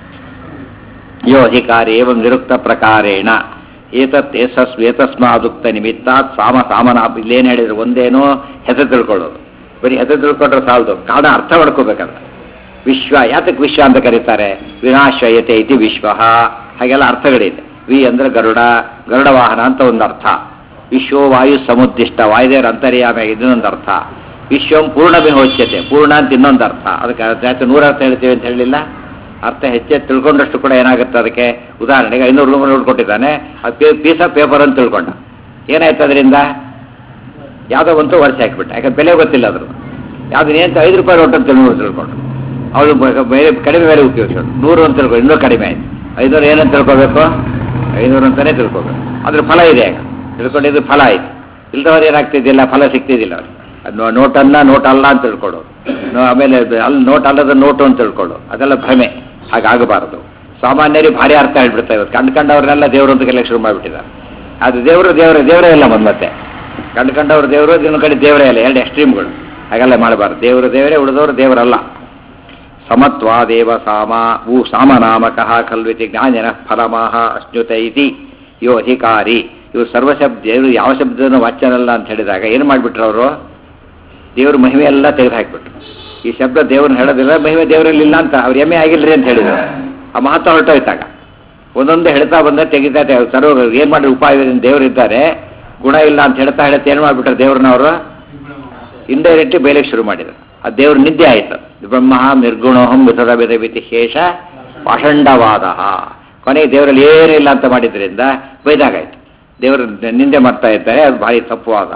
ಯೋ ಅಧಿಕಾರಿ ಏವಂ ನಿರುಕ್ತ ಪ್ರಕಾರೇಣ ಏತತ್ ಏಸಸ್ ಏತಸ್ಮಾದುಕ್ತ ನಿಮಿತ್ತಾತ್ ಸಾಮ ಸಾಮನ ಇಲ್ಲೇನು ಹೇಳಿದ್ರು ಒಂದೇನೋ ಹೆಸರು ತಿಳ್ಕೊಳ್ಳೋದು ಬರೀ ಹೆಸರು ತಿಳ್ಕೊಂಡ್ರೆ ಸಾಲದು ಕಾರಣ ಅರ್ಥ ಮಾಡ್ಕೋಬೇಕಲ್ಲ ವಿಶ್ವ ಯಾತಕ್ಕೆ ವಿಶ್ವ ಅಂತ ಕರೀತಾರೆ ವಿನಾಶ್ವಯತೆ ಇತಿ ವಿಶ್ವ ಹಾಗೆಲ್ಲ ಅರ್ಥಗಳಿದೆ ವಿ ಅಂದ್ರೆ ಗರುಡ ಗರುಡ ವಾಹನ ಅಂತ ಒಂದು ಅರ್ಥ ವಿಶ್ವ ವಾಯು ಸಮುದ್ದಿಷ್ಟ ವಾಯುದೇವರ ಅಂತರ್ಯಾಮ ಇದನ್ನೊಂದು ಅರ್ಥ ವಿಶ್ವಂ ಪೂರ್ಣ ವಿಹೋಚ್ಯತೆ ಪೂರ್ಣ ಅಂತ ಇನ್ನೊಂದು ಅರ್ಥ ಅದಕ್ಕೆ ಜಾಸ್ತಿ ನೂರ ಅರ್ಥ ಹೇಳ್ತೀವಿ ಅಂತ ಹೇಳಲಿಲ್ಲ ಅರ್ಥ ಹೆಚ್ಚೆಚ್ಚು ತಿಳ್ಕೊಂಡಷ್ಟು ಕೂಡ ಏನಾಗುತ್ತೆ ಅದಕ್ಕೆ ಉದಾಹರಣೆಗೆ ಐನೂರು ರೂಪಾಯಿ ನೋಟ್ ಕೊಟ್ಟಿದ್ದಾನೆ ಅದು ಪೇ ಪೀಸ್ ಆಫ್ ಪೇಪರ್ ಅಂತ ತಿಳ್ಕೊಂಡ ಏನಾಯ್ತು ಅದರಿಂದ ಯಾವುದೋ ಒಂದು ವರ್ಷ ಹಾಕಿಬಿಟ್ಟ ಯಾಕಂದ್ರೆ ಬೆಲೆ ಗೊತ್ತಿಲ್ಲ ಅದ್ರ ಯಾವ್ದು ಏನು ಐದು ರೂಪಾಯಿ ನೋಟ್ ಅಂತ ತಿಳ್ಕೊಂಡು ತಿಳ್ಕೊಂಡು ಅವಳು ಬ- ಬೇರೆ ಕಡಿಮೆ ಬೆಲೆ ಉಪಯೋಗಿಸೋದು ನೂರು ಅಂತ ತಿಳ್ಕೊಂಡು ಇನ್ನೂ ಕಡಿಮೆ ಆಯ್ತು ಐನೂರು ಏನಂತ ತಿಳ್ಕೊಬೇಕು ಐನೂರು ಅಂತಾನೆ ತಿಳ್ಕೊಬೇಕು ಅದ್ರ ಫಲ ಇದೆ ಆಗ ತಿಳ್ಕೊಂಡಿದ್ದು ಫಲ ಆಯ್ತು ಇಲ್ದವ್ರು ಏನಾಗ್ತಿದ್ದಿಲ್ಲ ಫಲ ಸಿಗ್ತಿದ್ದಿಲ್ಲ ಅವ್ರಿಗೆ ಅದು ನೋಟನ್ನ ನೋಟ್ ಅಲ್ಲ ಅಂತ ತಿಳ್ಕೊಳ್ಳೋದು ನೋ- ಆಮೇಲೆ ಅದು ಅಲ್ಲಿ ನೋಟ್ ಅಲ್ಲದ ನೋಟು ಅಂತ ತಿಳ್ಕೊಳ್ಳೋದು ಅದೆಲ್ಲ ಭ್ರಮೆ ಹಾಗಾಗಬಾರದು ಸಾಮಾನ್ಯರಿಗೆ ಭಾರಿ ಅರ್ಥ ಹೇಳ್ಬಿಡ್ತಾ ಇವತ್ತು ಕಂಡು ಕಂಡವ್ರನ್ನೆಲ್ಲ ದೇವರು ಅಂತ ಕಲಿಯಕ್ಕೆ ಶುರು ಮಾಡಿಬಿಟ್ಟಿದ್ದಾರೆ ಅದು ದೇವರು ದೇವರೇ ದೇವರೇ ಇಲ್ಲ ಬಂದ್ ಮತ್ತೆ ಕಂಡು ಕಂಡವ್ರು ದೇವರು ಇನ್ನೊಂದು ಕಡೆ ದೇವರೇ ಇಲ್ಲ ಎರಡು ಎಕ್ಸ್ಟ್ರೀಮ್ಗಳು ಹಾಗೆಲ್ಲ ಮಾಡಬಾರ್ದು ದೇವರು ದೇವರೇ ಉಳಿದವರು ದೇವರಲ್ಲ ಸಮತ್ವಾದೇವ ಸಾಮ ಊ ಸಾಮನಾಮಕಃ ಖಲ್ವಿತಿ ಜ್ಞಾನಿನ ಫಲಮಾಹ ಅಶ್ನುತ ಇತಿ ಯೋ ಅಧಿಕಾರಿ ಇವು ಸರ್ವಶಬ್ದ ಇವರು ಯಾವ ಶಬ್ದನ ವಾಚ್ಯನಲ್ಲ ಅಂತ ಹೇಳಿದಾಗ ಏನು ಮಾಡಿಬಿಟ್ರು ಅವರು ದೇವ್ರ ಮಹಿಮೆ ಎಲ್ಲ ತೆಗೆದು ಹಾಕಿಬಿಟ್ರು ಈ ಶಬ್ದ ದೇವ್ರನ್ನ ಹೇಳೋದಿಲ್ಲ ಮಹಿಮೆ ದೇವರಲ್ಲಿ ಇಲ್ಲ ಅಂತ ಅವ್ರು ಎಮ್ಮೆ ಆಗಿಲ್ರಿ ಅಂತ ಹೇಳಿದ್ರು ಆ ಮಹತ್ವ ಹೊರಟೋಯ್ತಾಗ ಒಂದೊಂದು ಹೇಳ್ತಾ ಬಂದ ತೆಗಿತಾ ಸರ್ವ ಏನು ಮಾಡಿ ಉಪಾಯ ದೇವರು ಇದ್ದಾರೆ ಗುಣ ಇಲ್ಲ ಅಂತ ಹೇಳ್ತಾ ಹೇಳ್ತಾ ಏನು ಮಾಡಿಬಿಟ್ರು ದೇವ್ರನ್ನ ಅವರು ಇಂಡೈರೆಕ್ಟ್ ಬೇಲೆಗೆ ಶುರು ಮಾಡಿದ್ರು ಆ ದೇವ್ರ ನಿದ್ದೆ ಆಯ್ತು ಬ್ರಹ್ಮ ನಿರ್ಗುಣೋಹಂ ವಿಧದ ವಿಧವಿತಿ ಶೇಷ ಪಾಷಂಡವಾದ ಕೊನೆಗೆ ದೇವರಲ್ಲಿ ಏನಿಲ್ಲ ಅಂತ ಮಾಡಿದ್ರಿಂದ ಬೈದಾಗಾಯ್ತು ದೇವರು ನಿಂದೆ ಮಾಡ್ತಾ ಇದ್ದಾರೆ ಅದು ಭಾರಿ ತಪ್ಪುವಾದ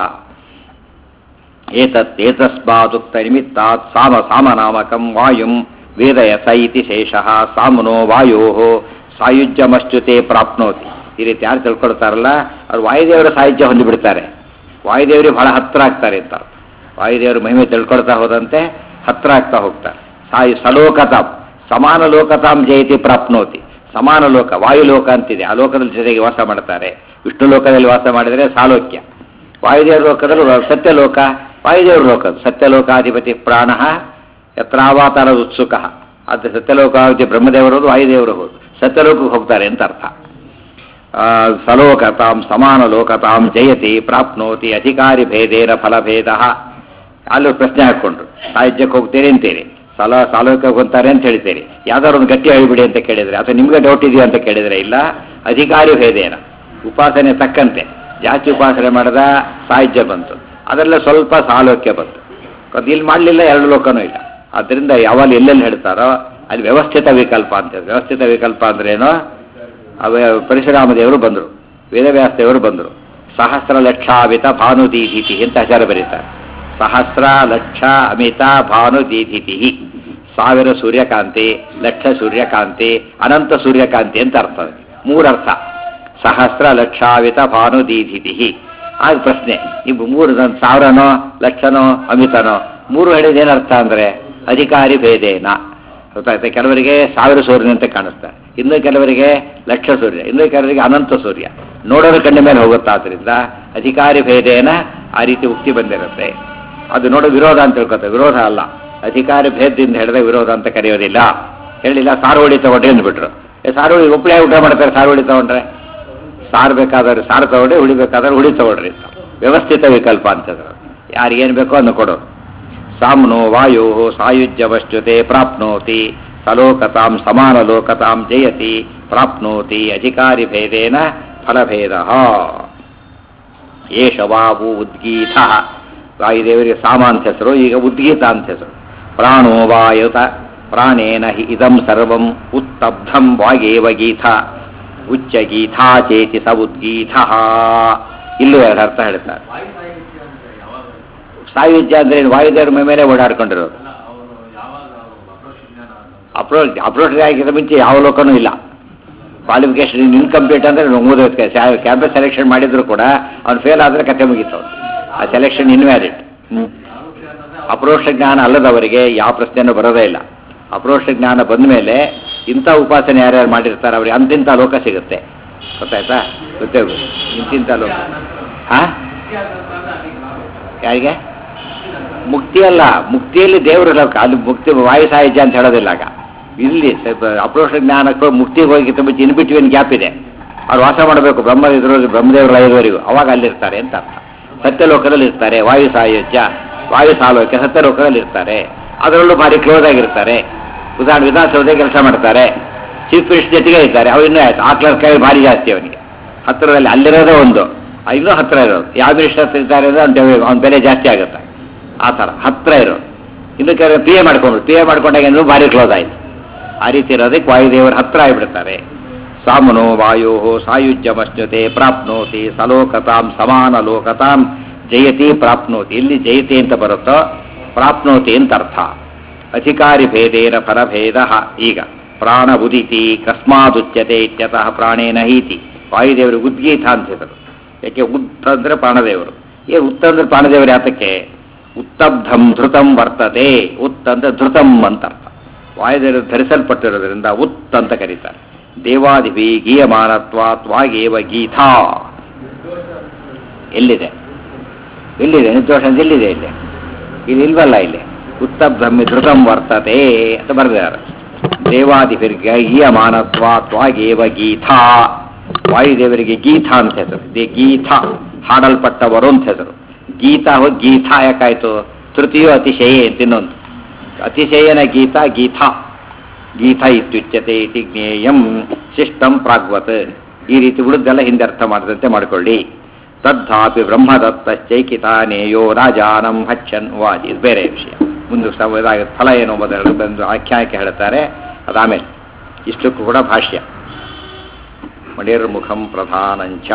ಏತತ್ ಏತಸ್ಮಾದುಕ್ತ ನಿಮಿತ್ತಾತ್ ಸಾಮ ಸಾಮನಾಮಕಂ ವಾಯುಂ ವೇದಯಸ ಇತಿ ಶೇಷಃ ಸಾಮನೋ ವಾಯೋ ಸಾಯುಜ್ಯಮಶ್ಚುತೆ ಪ್ರಾಪ್ನೋತಿ ಈ ರೀತಿ ಯಾರು ತಿಳ್ಕೊಳ್ತಾರಲ್ಲ ಅವ್ರು ವಾಯುದೇವರ ಸಾಯುಜ್ಯ ಹೊಂದಿಬಿಡ್ತಾರೆ ವಾಯುದೇವರಿಗೆ ಬಹಳ ಹತ್ರ ಆಗ್ತಾರೆ ಅಂತ ವಾಯುದೇವರು ಮಹಿಮೆ ತಿಳ್ಕೊಳ್ತಾ ಹೋದಂತೆ ಹತ್ರ ಆಗ್ತಾ ಹೋಗ್ತಾರೆ ಸಾಯು ಸಲೋಕತಾಂ ಸಮಾನ ಲೋಕತಾಂ ಜಯತಿ ಪ್ರಾಪ್ನೋತಿ ಸಮಾನ ಲೋಕ ವಾಯುಲೋಕ ಅಂತಿದೆ ಆ ಲೋಕದಲ್ಲಿ ಜೊತೆಗೆ ವಾಸ ಮಾಡ್ತಾರೆ ವಿಷ್ಣು ಲೋಕದಲ್ಲಿ ವಾಸ ಮಾಡಿದರೆ ಸಾಲೋಕ್ಯ ವಾಯುದೇವರ ಲೋಕದಲ್ಲಿ ಸತ್ಯಲೋಕ ವಾಯುದೇವರ ಲೋಕ ಸತ್ಯಲೋಕಾಧಿಪತಿ ಪ್ರಾಣ ಯತ್ರಾವಾತಾರ ಉತ್ಸುಕ ಅದು ಸತ್ಯಲೋಕಾಧಿಪತಿ ಬ್ರಹ್ಮದೇವರು ವಾಯುದೇವರು ಹೌದು ಸತ್ಯಲೋಕಕ್ಕೆ ಹೋಗ್ತಾರೆ ಅಂತ ಅರ್ಥ ಆ, ಸಲೋಕತಾಂ ಸಮಾನ ಲೋಕತಾಂ ಜಯತಿ ಪ್ರಾಪ್ನೋತಿ ಅಧಿಕಾರಿ ಭೇದೇನ ಫಲಭೇದ ಅಲ್ಲಿ ಪ್ರಶ್ನೆ ಹಾಕ್ಕೊಂಡ್ರು ಸಾಹಿತ್ಯಕ್ಕೆ ಹೋಗ್ತೀರಿ ಅಂತೀರಿ ಸಾಲ ಸಾಲೋಕಕ್ಕೆ ಹೋಗ್ತಾರೆ ಅಂತ ಹೇಳ್ತೀರಿ ಯಾವ್ದಾದ್ರು ಒಂದು ಗಟ್ಟಿ ಹೇಳ್ಬಿಡಿ ಅಂತ ಕೇಳಿದ್ರೆ ಅಥವಾ ನಿಮ್ಗೆ ಡೌಟ್ ಇದೆಯಾ ಅಂತ ಕೇಳಿದ್ರೆ ಇಲ್ಲ ಅಧಿಕಾರಿ ಭೇದೇನ ಉಪಾಸನೆ ತಕ್ಕಂತೆ ಜಾಸ್ತಿ ಉಪಾಸನೆ ಮಾಡಿದ ಸಾಹಿತ್ಯ ಬಂತು ಅದೆಲ್ಲ ಸ್ವಲ್ಪ ಸಾಲೋಕ್ಯ ಬಂತು ಅದು ಇಲ್ಲಿ ಮಾಡಲಿಲ್ಲ ಎರಡು ಲೋಕನೂ ಇಲ್ಲ ಆದ್ದರಿಂದ ಯಾವಾಗ ಎಲ್ಲೆಲ್ಲಿ ಹೇಳ್ತಾರೋ ಅಲ್ಲಿ ವ್ಯವಸ್ಥಿತ ವಿಕಲ್ಪ ಅಂತ ವ್ಯವಸ್ಥಿತ ವಿಕಲ್ಪ ಅಂದ್ರೇನು ಅವ ಪರಶುರಾಮ ದೇವರು ಬಂದರು ವೇದವ್ಯಾಸ ದೇವರು ಬಂದರು ಸಹಸ್ರ ಲಕ್ಷಾವಿತ ಭಾನು ದೀಧಿತಿ ಅಂತ ಆಚಾರ ಬರೀತಾರೆ ಸಹಸ್ರ ಲಕ್ಷ ಅಮಿತ ಭಾನು ದೀಧಿತಿ ಸಾವಿರ ಸೂರ್ಯಕಾಂತಿ ಲಕ್ಷ ಸೂರ್ಯಕಾಂತಿ ಅನಂತ ಸೂರ್ಯಕಾಂತಿ ಅಂತ ಅರ್ಥ ಅದಕ್ಕೆ. ಮೂರರ್ಥ ಸಹಸ್ರ ಲಕ್ಷಾವಿತ ಭಾನು ದೀಧಿತಿ ಆಗ ಪ್ರಶ್ನೆ ಇವು ಮೂರು ನನ್ ಸಾವಿರನೋ ಲಕ್ಷನೋ ಅಮಿತನೋ ಮೂರು ಹೇಳಿದ ಏನರ್ಥ ಅಂದ್ರೆ ಅಧಿಕಾರಿ ಭೇದೇನ ಗೊತ್ತಾಯ್ತಾ ಕೆಲವರಿಗೆ ಸಾವಿರ ಸೂರ್ಯನಂತೆ ಕಾಣಿಸ್ತಾರೆ ಇನ್ನು ಕೆಲವರಿಗೆ ಲಕ್ಷ ಸೂರ್ಯ ಇನ್ನು ಕೆಲವರಿಗೆ ಅನಂತ ಸೂರ್ಯ ನೋಡೋರ ಕಣ್ಣ ಮೇಲೆ ಹೋಗುತ್ತಾ ಆದ್ರಿಂದ ಅಧಿಕಾರಿ ಭೇದೇನ ಆ ರೀತಿ ಉಕ್ತಿ ಬಂದಿರುತ್ತೆ ಅದು ನೋಡೋ ವಿರೋಧ ಅಂತ ತಿಳ್ಕೊತಾರೆ ವಿರೋಧ ಅಲ್ಲ ಅಧಿಕಾರಿ ಭೇದದಿಂದ ಹೇಳಿದ್ರೆ ವಿರೋಧ ಅಂತ ಕರೆಯೋದಿಲ್ಲ ಹೇಳಿಲ್ಲ ಸಾರುವಳಿ ತಗೊಂಡ್ರೆ ಅಂದ್ಬಿಟ್ರು ಏ ಸಾರುವಳಿ ಒಬ್ಬಳೇ ಊಟ ಮಾಡ್ತಾರೆ ಸಾರುವಳಿ ತಗೊಂಡ್ರೆ ಸಾರು ಬೇಕಾದ್ರೆ ಸಾರು ತಗೊಳ್ರಿ ಹುಳಿ ಬೇಕಾದ್ರೆ ಹುಳಿ ತಗೊಳ್ರಿ ಅಂತ ವ್ಯವಸ್ಥಿತ ವಿಕಲ್ಪ ಅಂತಂದ್ರು ಯಾರಿಗೇನು ಬೇಕೋ ಅದನ್ನು ಕೊಡೋರು ಸಾಮ್ನೋ ವಾಯೋ ಸಾಯುಜ್ಯವಶ್ಚುತೆ ಪ್ರಾಪ್ನೋತಿ ಸಲೋಕತಾಂ ಸಮಾನಲೋಕತಾಂ ಜಯತಿ ಪ್ರಾಪ್ನೋತಿ ಅಧಿಕಾರಿ ಭೇದೇನ ಫಲಭೇದ ಏಷ ವಾವು ಉದ್ಗೀತ ವಾಯುದೇವರಿಗೆ ಸಾಮ ಅಂತ ಹೆಸರು ಈಗ ಉದ್ಗೀತ ಅಂತ ಹೆಸರು ಪ್ರಾಣೋ ವಾಯುತ ಪ್ರಾಣೇನ ಹಿ ಇದಂ ಸರ್ವಂ ಉತ್ತಬ್ಧಂ ವಾಗೇವ ಗೀತ ಉಚ್ಚ ಗೀತಾ ಚೇತಿ ಸ ಉದ್ಗೀತ ಇಲ್ಲೂ ಎರಡು ಅರ್ಥ ಹೇಳ್ತಾರೆ ವಾಯು ಸಾಹಿತ್ಯ ಅಂದ್ರೆ ಯಾವಾಗ ಸಾಯುಜ್ಯ ಅಂದ್ರೆ ಏನು? ವಾಯುದೇವ್ರ ಮೈ ಮೇಲೆ ಓಡಾಡ್ಕೊಂಡಿರೋದು ಅಲ್ಲ ಅವರು ಯಾವಾಗ ಅವರು ಅಪ್ರೋಚ್ ಜ್ಞಾನ ಅಂತ ಅಪ್ರೋಚ್ ಅಪ್ರೋಚ್ ಆಗಿದ್ದ ಮುಂಚೆ ಯಾವ ಲೋಕನೂ ಇಲ್ಲ ಕ್ವಾಲಿಫಿಕೇಶನ್ ಇನ್ಕಂಪ್ಲೀಟ್ ಅಂದರೆ ಮುಗಿದೋದಕ್ಕೆ ಕ್ಯಾಂಪಸ್ ಸೆಲೆಕ್ಷನ್ ಮಾಡಿದ್ರು ಕೂಡ ಅವ್ನು ಫೇಲ್ ಆದರೆ ಕತೆ ಮುಗೀತು ಅವ್ನು. ಆ ಸೆಲೆಕ್ಷನ್ ಇನ್ವ್ಯಾಲಿಡ್ ಆರೋಗ್ಯ ಅನ್ನೋದೇ ಅಪ್ರೋಕ್ಷ ಜ್ಞಾನ ಅಲ್ಲದವರಿಗೆ ಯಾವ ಪ್ರಶ್ನೆನೂ ಬರೋದೇ ಇಲ್ಲ ಅಪ್ರೋಕ್ಷ ಜ್ಞಾನ ಬಂದ ಮೇಲೆ ಇಂಥ ಉಪಾಸನೆ ಯಾರ್ಯಾರು ಮಾಡಿರ್ತಾರೆ ಅವ್ರಿಗೆ ಅಂತಿಂಥ ಲೋಕ ಸಿಗುತ್ತೆ ಗೊತ್ತಾಯ್ತಾ ಗೊತ್ತೇ ಇಂತಿಂಥ ಲೋಕ ಹಾಂ ಯಾರಿಗೆ ಮುಕ್ತಿ ಅಲ್ಲ ಮುಕ್ತಿಯಲ್ಲಿ ದೇವರು ಲೋಕ ಅಲ್ಲಿ ಮುಕ್ತಿ ವಾಯು ಸಾಹಿತ್ಯ ಅಂತ ಹೇಳೋದಿಲ್ಲ ಆಗ ಇಲ್ಲಿ ಅಪ್ರೋಕ್ಷ ಜ್ಞಾನಕ್ಕೂ ಮುಕ್ತಿಗೆ ಹೋಗಿ ತುಂಬ ಇನ್ ಬಿಟ್ವೀನ್ ಗ್ಯಾಪ್ ಇದೆ ಅವ್ರು ವಾಸ ಮಾಡಬೇಕು ಬ್ರಹ್ಮ ಇದ್ರು ಬ್ರಹ್ಮದೇವರ ಐದುವರೆಗೂ ಅವಾಗ ಅಲ್ಲಿರ್ತಾರೆ ಅಂತ ಅರ್ಥ ಸತ್ಯಲೋಕದಲ್ಲಿ ಇರ್ತಾರೆ ವಾಯು ಸಾಯುಜ್ಯ ವಾಯು ಸಾಲೋಕ್ಯ ಸತ್ಯಲೋಕದಲ್ಲಿ ಇರ್ತಾರೆ ಅದರಲ್ಲೂ ಭಾರಿ ಕ್ಲೋಸ್ ಆಗಿರ್ತಾರೆ ಉದಾಹರಣೆ ವಿಧಾನಸೌಧ ಕೆಲಸ ಮಾಡ್ತಾರೆ ಚೀಫ್ ಮಿನಿಸ್ಟರ್ ಜೊತೆಗೆ ಇದ್ದಾರೆ ಅವ್ರು ಇನ್ನೂ ಆಯ್ತು ಆ ಕ್ಲರ್ಕ್ ಕೈ ಭಾರಿ ಜಾಸ್ತಿ ಅವನಿಗೆ ಹತ್ತಿರದಲ್ಲಿ ಅಲ್ಲಿರೋದೇ ಒಂದು ಆ ಇನ್ನೂ ಹತ್ತಿರ ಇರೋದು ಯಾವ ಮಿನಿಸ್ಟರ್ ಹತ್ರ ಇರ್ತಾರೆ ಅಂದ್ರೆ ಅವ್ನ ಅವ್ನ ಬೆಲೆ ಜಾಸ್ತಿ ಆಗುತ್ತೆ ಆ ಥರ ಹತ್ತಿರ ಇರೋದು ಇನ್ನು ಕೆಲವು ಪಿ ಎ ಮಾಡ್ಕೊಂಡ್ರು ಪಿ ಎ ಮಾಡ್ಕೊಂಡಾಗ ಇನ್ನೂ ಭಾರಿ ಕ್ಲೋಸ್ ಆಯ್ತು ಆ ರೀತಿ ಇರೋದಕ್ಕೆ ವಾಯುದೇವರ ಹತ್ರ ಆಗಿಬಿಡ್ತಾರೆ ಸಾಮನೋ ವಾಯೋ ಸಾಯುಜ್ಯಮಶ್ನುತೆ ಪ್ರಾಪ್ನೋತಿ ಸಲೋಕತಾಂ ಸಮಾನ ಲೋಕತಾಂ ಜಯತಿ ಪ್ರಾಪ್ನೋತಿ ಎಲ್ಲಿ ಜಯತಿ ಅಂತ ಬರುತ್ತೋ ಪ್ರಾಪ್ನೋತಿ ಅಂತ ಅರ್ಥ ಅಧಿಕಾರಿ ಭೇದೇನ ಫಲಭೇದ ಈಗ ಪ್ರಾಣ ಉದಿತಿ ಕಸ್ಮಾದುಚ್ಯತೆ ಇತ್ಯತಃ ಪ್ರಾಣೇನ ಹೀತಿ ವಾಯುದೇವರು ಉದ್ಗೀತ ಅಂತ ಹೆಸರು ಯಾಕೆ ಉತ್ ಅಂದ್ರೆ ಪ್ರಾಣದೇವರು ಏ ಉತ್ತ ಅಂದ್ರೆ ಪ್ರಾಣದೇವರು ಯಾತಕ್ಕೆ ಉತ್ತಬ್ಧಂ ಧೃತಂ ವರ್ತತೆ ಉತ್ ಅಂದ್ರೆ ಧೃತಂ ಅಂತ ಅರ್ಥ ವಾಯುದೇವರು ಧರಿಸಲ್ಪಟ್ಟಿರೋದ್ರಿಂದ ಉತ್ ಅಂತ ಕರೀತಾರೆ ದೇವಾದಿಭಿ ಗೀಯಮಾನತ್ವಾತ್ ವಾಗೇವ ಗೀತಾ ಎಲ್ಲಿದೆ ಎಲ್ಲಿದೆ ನಿರ್ದೋಷ ಅಂತ ಎಲ್ಲಿದೆ ಇಲ್ಲಿ ಇಲ್ಲಿ ಇಲ್ವಲ್ಲ ಇಲ್ಲಿ ಉತ್ತಬ್ಧಮ್ಮಿ ಧೃತಂ ವರ್ತತೆ ಅಂತ ಬರೆದಿದ್ದಾರೆ ದೇವಾದಿಭಿರ್ಗ ಗೀಯಮಾನತ್ವಾತ್ ವಾಗೇವ ಗೀತಾ ವಾಯುದೇವರಿಗೆ ಗೀತಾ ಅಂತ ಹೆಸರು ದೇ ಗೀತಾ ಹಾಡಲ್ಪಟ್ಟವರು ಅಂತ ಹೆಸರು ಗೀತಾ ಹೋಗಿ ಗೀತಾ ಯಾಕಾಯ್ತು ತೃತೀಯೋ ಅತಿಶಯೇ ಅಂತ ಇನ್ನೊಂದು ಅತಿಶಯನ ಗೀತಾ ಗೀತಾ ಗೀತಾ ಇತ್ಯುಚ್ಯತೆ ಇತಿ ಜ್ಞೇಯಂ ಶಿಷ್ಟಂ ಪ್ರಾಗ್ವತ್ ಈ ರೀತಿ ಉಳಿದೆಲ್ಲ ಹಿಂದೆ ಅರ್ಥ ಮಾಡದಂತೆ ಮಾಡಿಕೊಳ್ಳಿ ತದ್ಧಾಪಿ ಬ್ರಹ್ಮದತ್ತಶ್ಚೈಕಿತಾನೇಯೋ ರಾಜಾನಂ ಹಚ್ಚನ್ ವಾದಿ ಇದು ಬೇರೆ ವಿಷಯ ಮುಂದೆ ಸ- ಇದಾಗುತ್ತೆ. ಫಲ ಏನು ಮೊದಲು ಬಂದು ಆಖ್ಯಾಯಕ್ಕೆ ಹೇಳ್ತಾರೆ ಅದಾಮೇಲೆ ಇಷ್ಟಕ್ಕೂ ಕೂಡ ಭಾಷ್ಯ ಮಣಿರ್ಮುಖಂ ಪ್ರಧಾನಂಚ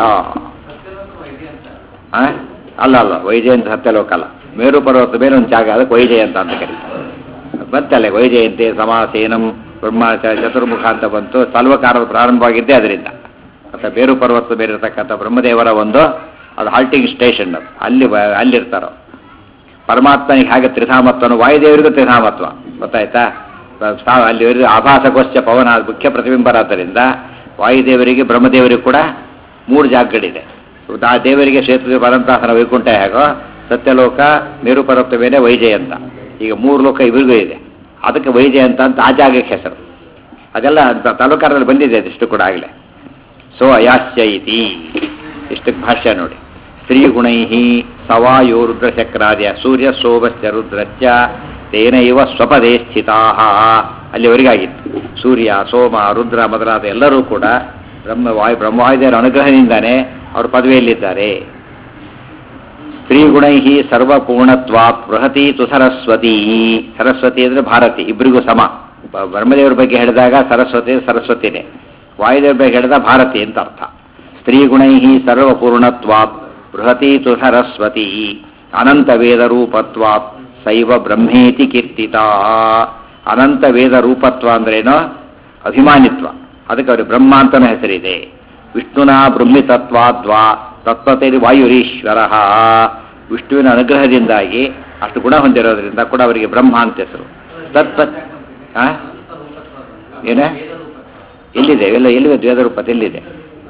ಆ? ಅಲ್ಲ ಅಲ್ಲ ವೈಜಯಂತ ಸತ್ಯಲೋಕ ಅಲ್ಲ ಮೇರು ಪರ್ವತ ಮೇಲೆ ಒಂದು ಜಾಗ ಅದಕ್ಕೆ ವೈಜಯಂತ ಅಂತ ಕರೀತಾರೆ ಬಂತಲ್ಲ ವೈಜಯಂತಿ ಸಮಾಸೇನಂ ಬ್ರಹ್ಮ ಚ- ಚತುರ್ಮುಖ ಅಂತ ಬಂತು ಸಲ್ವಕಾರದ ಪ್ರಾರಂಭವಾಗಿದ್ದೇ ಅದರಿಂದ ಮತ್ತು ಬೇರು ಪರ್ವತ ಬೇರೆ ಇರತಕ್ಕಂಥ ಬ್ರಹ್ಮದೇವರ ಒಂದು ಅದು ಹಾಲ್ಟಿಂಗ್ ಸ್ಟೇಷನ್ ಅದು ಅಲ್ಲಿ ಬ- ಅಲ್ಲಿರ್ತಾರೋ ಪರಮಾತ್ಮನಿಗೆ ಹಾಗೆ ತ್ರಿಧಾಮತ್ವನು ವಾಯುದೇವರಿಗೂ ತ್ರಿಧಾಮತ್ವ ಗೊತ್ತಾಯ್ತಾ ಸಾ- ಅಲ್ಲಿ ಇರೋ ಆಭಾಸಗೋಶ್ಚ ಪವನ ಅದು ಮುಖ್ಯ ಪ್ರತಿಬಿಂಬರಾದ್ದರಿಂದ ವಾಯುದೇವರಿಗೆ ಬ್ರಹ್ಮದೇವರಿಗೂ ಕೂಡ ಮೂರು ಜಾಗಗಳಿದೆ ಆ ದೇವರಿಗೆ ಕ್ಷೇತ್ರ ಪರಂತಾಸನ ವೈಕುಂಠ ಹೇಗೋ ಸತ್ಯಲೋಕ ಮೇರು ಪರ್ವತ ಮೇಲೆ ವೈಜಯಂತ ಈಗ ಮೂರು ಲೋಕ ಇವ್ರಿಗೂ ಇದೆ ಅದಕ್ಕೆ ವೈಜಯಂತ ಅಂತ ಆ ಜಾಗಕ್ಕೆ ಹೆಸರು ಅದೆಲ್ಲ ತ- ತಾಲೂಕಾರದಲ್ಲಿ ಬಂದಿದೆ ಅದಿಷ್ಟು ಕೂಡ ಆಗಲೇ ಸೋ ಅಯಾಸ್ಯ ಇತಿ ಇಷ್ಟಕ್ಕೆ ಭಾಷ್ಯ ನೋಡಿ ಸ್ತ್ರೀಗುಣೈ ಸವಾಯೋ ರುದ್ರಚಕ್ರಾದ್ಯ ಸೂರ್ಯ ಸೋಮಶ್ಚ ರುದ್ರಶ್ಚ ತೇನ ಇವ ಸ್ವಪದೇ ಸ್ಥಿತಾ ಅಲ್ಲಿವರೆಗಾಗಿತ್ತು ಸೂರ್ಯ ಸೋಮ ರುದ್ರ ಮೊದಲಾದ ಎಲ್ಲರೂ ಕೂಡ ಬ್ರಹ್ಮ ವಾಯು ಬ್ರಹ್ಮವಾಯುದೇವರ ಅನುಗ್ರಹದಿಂದಾನೇ ಅವರು ಪದವಿಯಲ್ಲಿದ್ದಾರೆ ಸ್ತ್ರೀಗುಣೈ ಸರ್ವಪೂರ್ಣತ್ವಾತ್ ಬೃಹತಿ ತು ಸರಸ್ವತಿ ಸರಸ್ವತಿ ಅಂದರೆ ಭಾರತಿ ಇಬ್ಬರಿಗೂ ಸಮ ಬ- ಬ್ರಹ್ಮದೇವ್ರ ಬಗ್ಗೆ ಹೇಳಿದಾಗ ಸರಸ್ವತಿ ಸರಸ್ವತಿನೇ ವಾಯುದೇವ್ರ ಬಗ್ಗೆ ಹೇಳಿದ ಭಾರತಿ ಅಂತ ಅರ್ಥ ಸ್ತ್ರೀಗುಣೈ ಸರ್ವಪೂರ್ಣತ್ವಾತ್ ಬೃಹತೀತು ಸರಸ್ವತಿ ಅನಂತ ವೇದ ರೂಪತ್ವಾತ್ ಸೈವ ಬ್ರಹ್ಮೇತಿ ಕೀರ್ತಿತ ಅನಂತ ವೇದ ರೂಪತ್ವ ಅಂದ್ರೇನು ಅಭಿಮಾನಿತ್ವ ಅದಕ್ಕೆ ಅವ್ರಿಗೆ ಬ್ರಹ್ಮ ಅಂತನೂ ಹೆಸರಿದೆ ವಿಷ್ಣುನ ಬ್ರಹ್ಮಿತತ್ವಾದ್ವಾ ತತ್ವತೇರಿ ವಾಯುರೀಶ್ವರ ವಿಷ್ಣುವಿನ ಅನುಗ್ರಹದಿಂದಾಗಿ ಅಷ್ಟು ಗುಣ ಹೊಂದಿರೋದ್ರಿಂದ ಕೂಡ ಅವರಿಗೆ ಬ್ರಹ್ಮ ಅಂತ ಹೆಸರು ತತ್ವ ಆ? ಏನ ಎಲ್ಲಿದೆ ಎಲ್ಲ ಎಲ್ಲಿದೆ ವೇದ ರೂಪ ಎಲ್ಲಿದೆ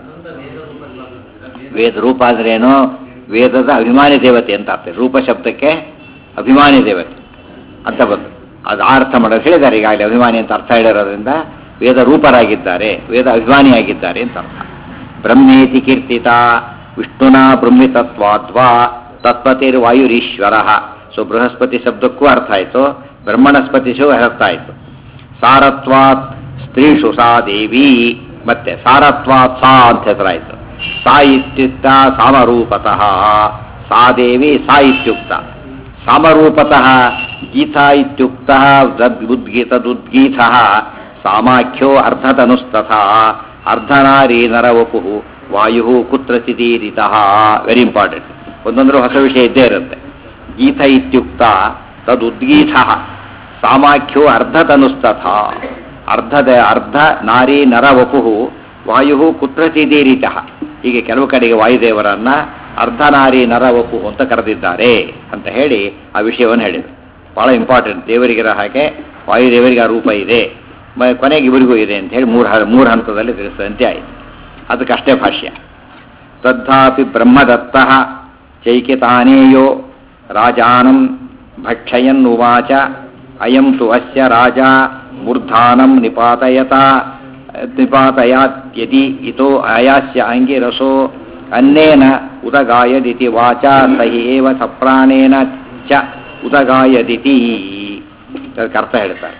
ವೇದ ರೂಪ ಅಂದ್ರೇನು ವೇದದ ಅಭಿಮಾನಿ ದೇವತೆ ಅಂತ ಅರ್ಥ ರೂಪ ಶಬ್ದಕ್ಕೆ ಅಭಿಮಾನಿ ದೇವತೆ ಅಂತ ಬಂತು ಅದು ಆ ಅರ್ಥ ಮಾಡೋದು ಹೇಳಿದ್ದಾರೆ ಈಗಾಗಲೇ ಅಭಿಮಾನಿ ಅಂತ ಅರ್ಥ ಹೇಳಿರೋದ್ರಿಂದ ವೇದ ರೂಪರಾಗಿದ್ದಾರೆ ವೇದ ಅಭಿಮಾನಿಯಾಗಿದ್ದಾರೆ ಅಂತ ಅರ್ಥ ಬ್ರಹ್ಮೇತಿ ಕೀರ್ತಿತ ವಿಷ್ಣುನ ಬ್ರಹ್ಮಿತತ್ವಾದ್ವಾ ತತ್ಪತಿರ್ ವಾಯುರೀಶ್ವರ ಸೊ ಬೃಹಸ್ಪತಿ ಶಬ್ದಕ್ಕೂ ಅರ್ಥ ಆಯಿತು ಬ್ರಹ್ಮಣಸ್ಪತಿಷು ಅರ್ಥ ಆಯಿತು ಸಾರತ್ವಾತ್ ಸ್ತ್ರೀಷು ಸಾ ದೇವಿ ಮತ್ತೆ ಸಾರತ್ವಾತ್ ಸಾ ಅಂತ ಹೆಸರಾಯಿತು ಸಾ ಇತ್ಯುಕ್ತ ಸಾಮರೂಪತಃ ಸಾ ದೇವಿ ಸಾ ಇತ್ಯುಕ್ತ ಸಾಮರೂಪತಃ ಗೀತಾ ಇತ್ಯುಕ್ತ ಉದ್ಗೀತದುದ್ಗೀತ ಸಾಮಾಖ್ಯೋ ಅರ್ಧತನುಸ್ತಥ ಅರ್ಧನಾರಿ ನರವಪು ವಾಯು ಕುತ್ರಚಿದೀರಿತಃ ವೆರಿ ಇಂಪಾರ್ಟೆಂಟ್ ಒಂದೊಂದ್ರ ಹೊಸ ವಿಷಯ ಇದ್ದೇ ಇರುತ್ತೆ ಗೀತ ಇತ್ಯುಕ್ತ ತದುದ್ಗೀತ ಸಾಮಾಖ್ಯೋ ಅರ್ಧತನುಸ್ತಥ ಅರ್ಧದ ಅರ್ಧ ನಾರಿ ನರವಪು ವಾಯು ಕುತ್ರಚಿದೀರಿತ ಹೀಗೆ ಕೆಲವು ಕಡೆಗೆ ವಾಯುದೇವರನ್ನ ಅರ್ಧನಾರಿ ನರವಪು ಅಂತ ಕರೆದಿದ್ದಾರೆ ಅಂತ ಹೇಳಿ ಆ ವಿಷಯವನ್ನು ಹೇಳಿದರು ಬಹಳ ಇಂಪಾರ್ಟೆಂಟ್ ದೇವರಿಗಿರೋ ಹಾಗೆ ವಾಯುದೇವರಿಗೆ ಆ ರೂಪ ಇದೆ ಮ- ಕೊನೆಗೆ ಇವರಿಗೂ ಇದೆ ಅಂತ ಹೇಳಿ ಮೂರು ಹ- ಮೂರು ಹಂತದಲ್ಲಿ ತಿಳಿಸಿದಂತೆ ಆಯಿತು ಅದಕ್ಕಷ್ಟೇ ಭಾಷ್ಯ ತದ್ಧಾಪಿ ಬ್ರಹ್ಮದತ್ತ ಚೈಕಿತಾನೇಯೋ ರಾಜಾನಂ ಭಕ್ಷಯನ್ನುವಾಚ ಅಯಂ ತು ಅಸ್ಯ ರಾಜ ಮೂರ್ಧಾನಂ ನಿಪಾತಯತ ನಿಪಾತಯಾತ್ಯದಿ ಇತೋ ಆಯಾಸ್ಯ ಅಂಗಿರಸೋ ಅನ್ನೇನ ಉದಗಾಯದಿತಿ ವಾಚಾ ಸಹಿ ಏವ ಸಪ್ರಾಣೇನ ಚ ಉದಗಾಯದಿತಿ ಅದಕ್ಕೆ ಅರ್ಥ ಹೇಳ್ತಾರೆ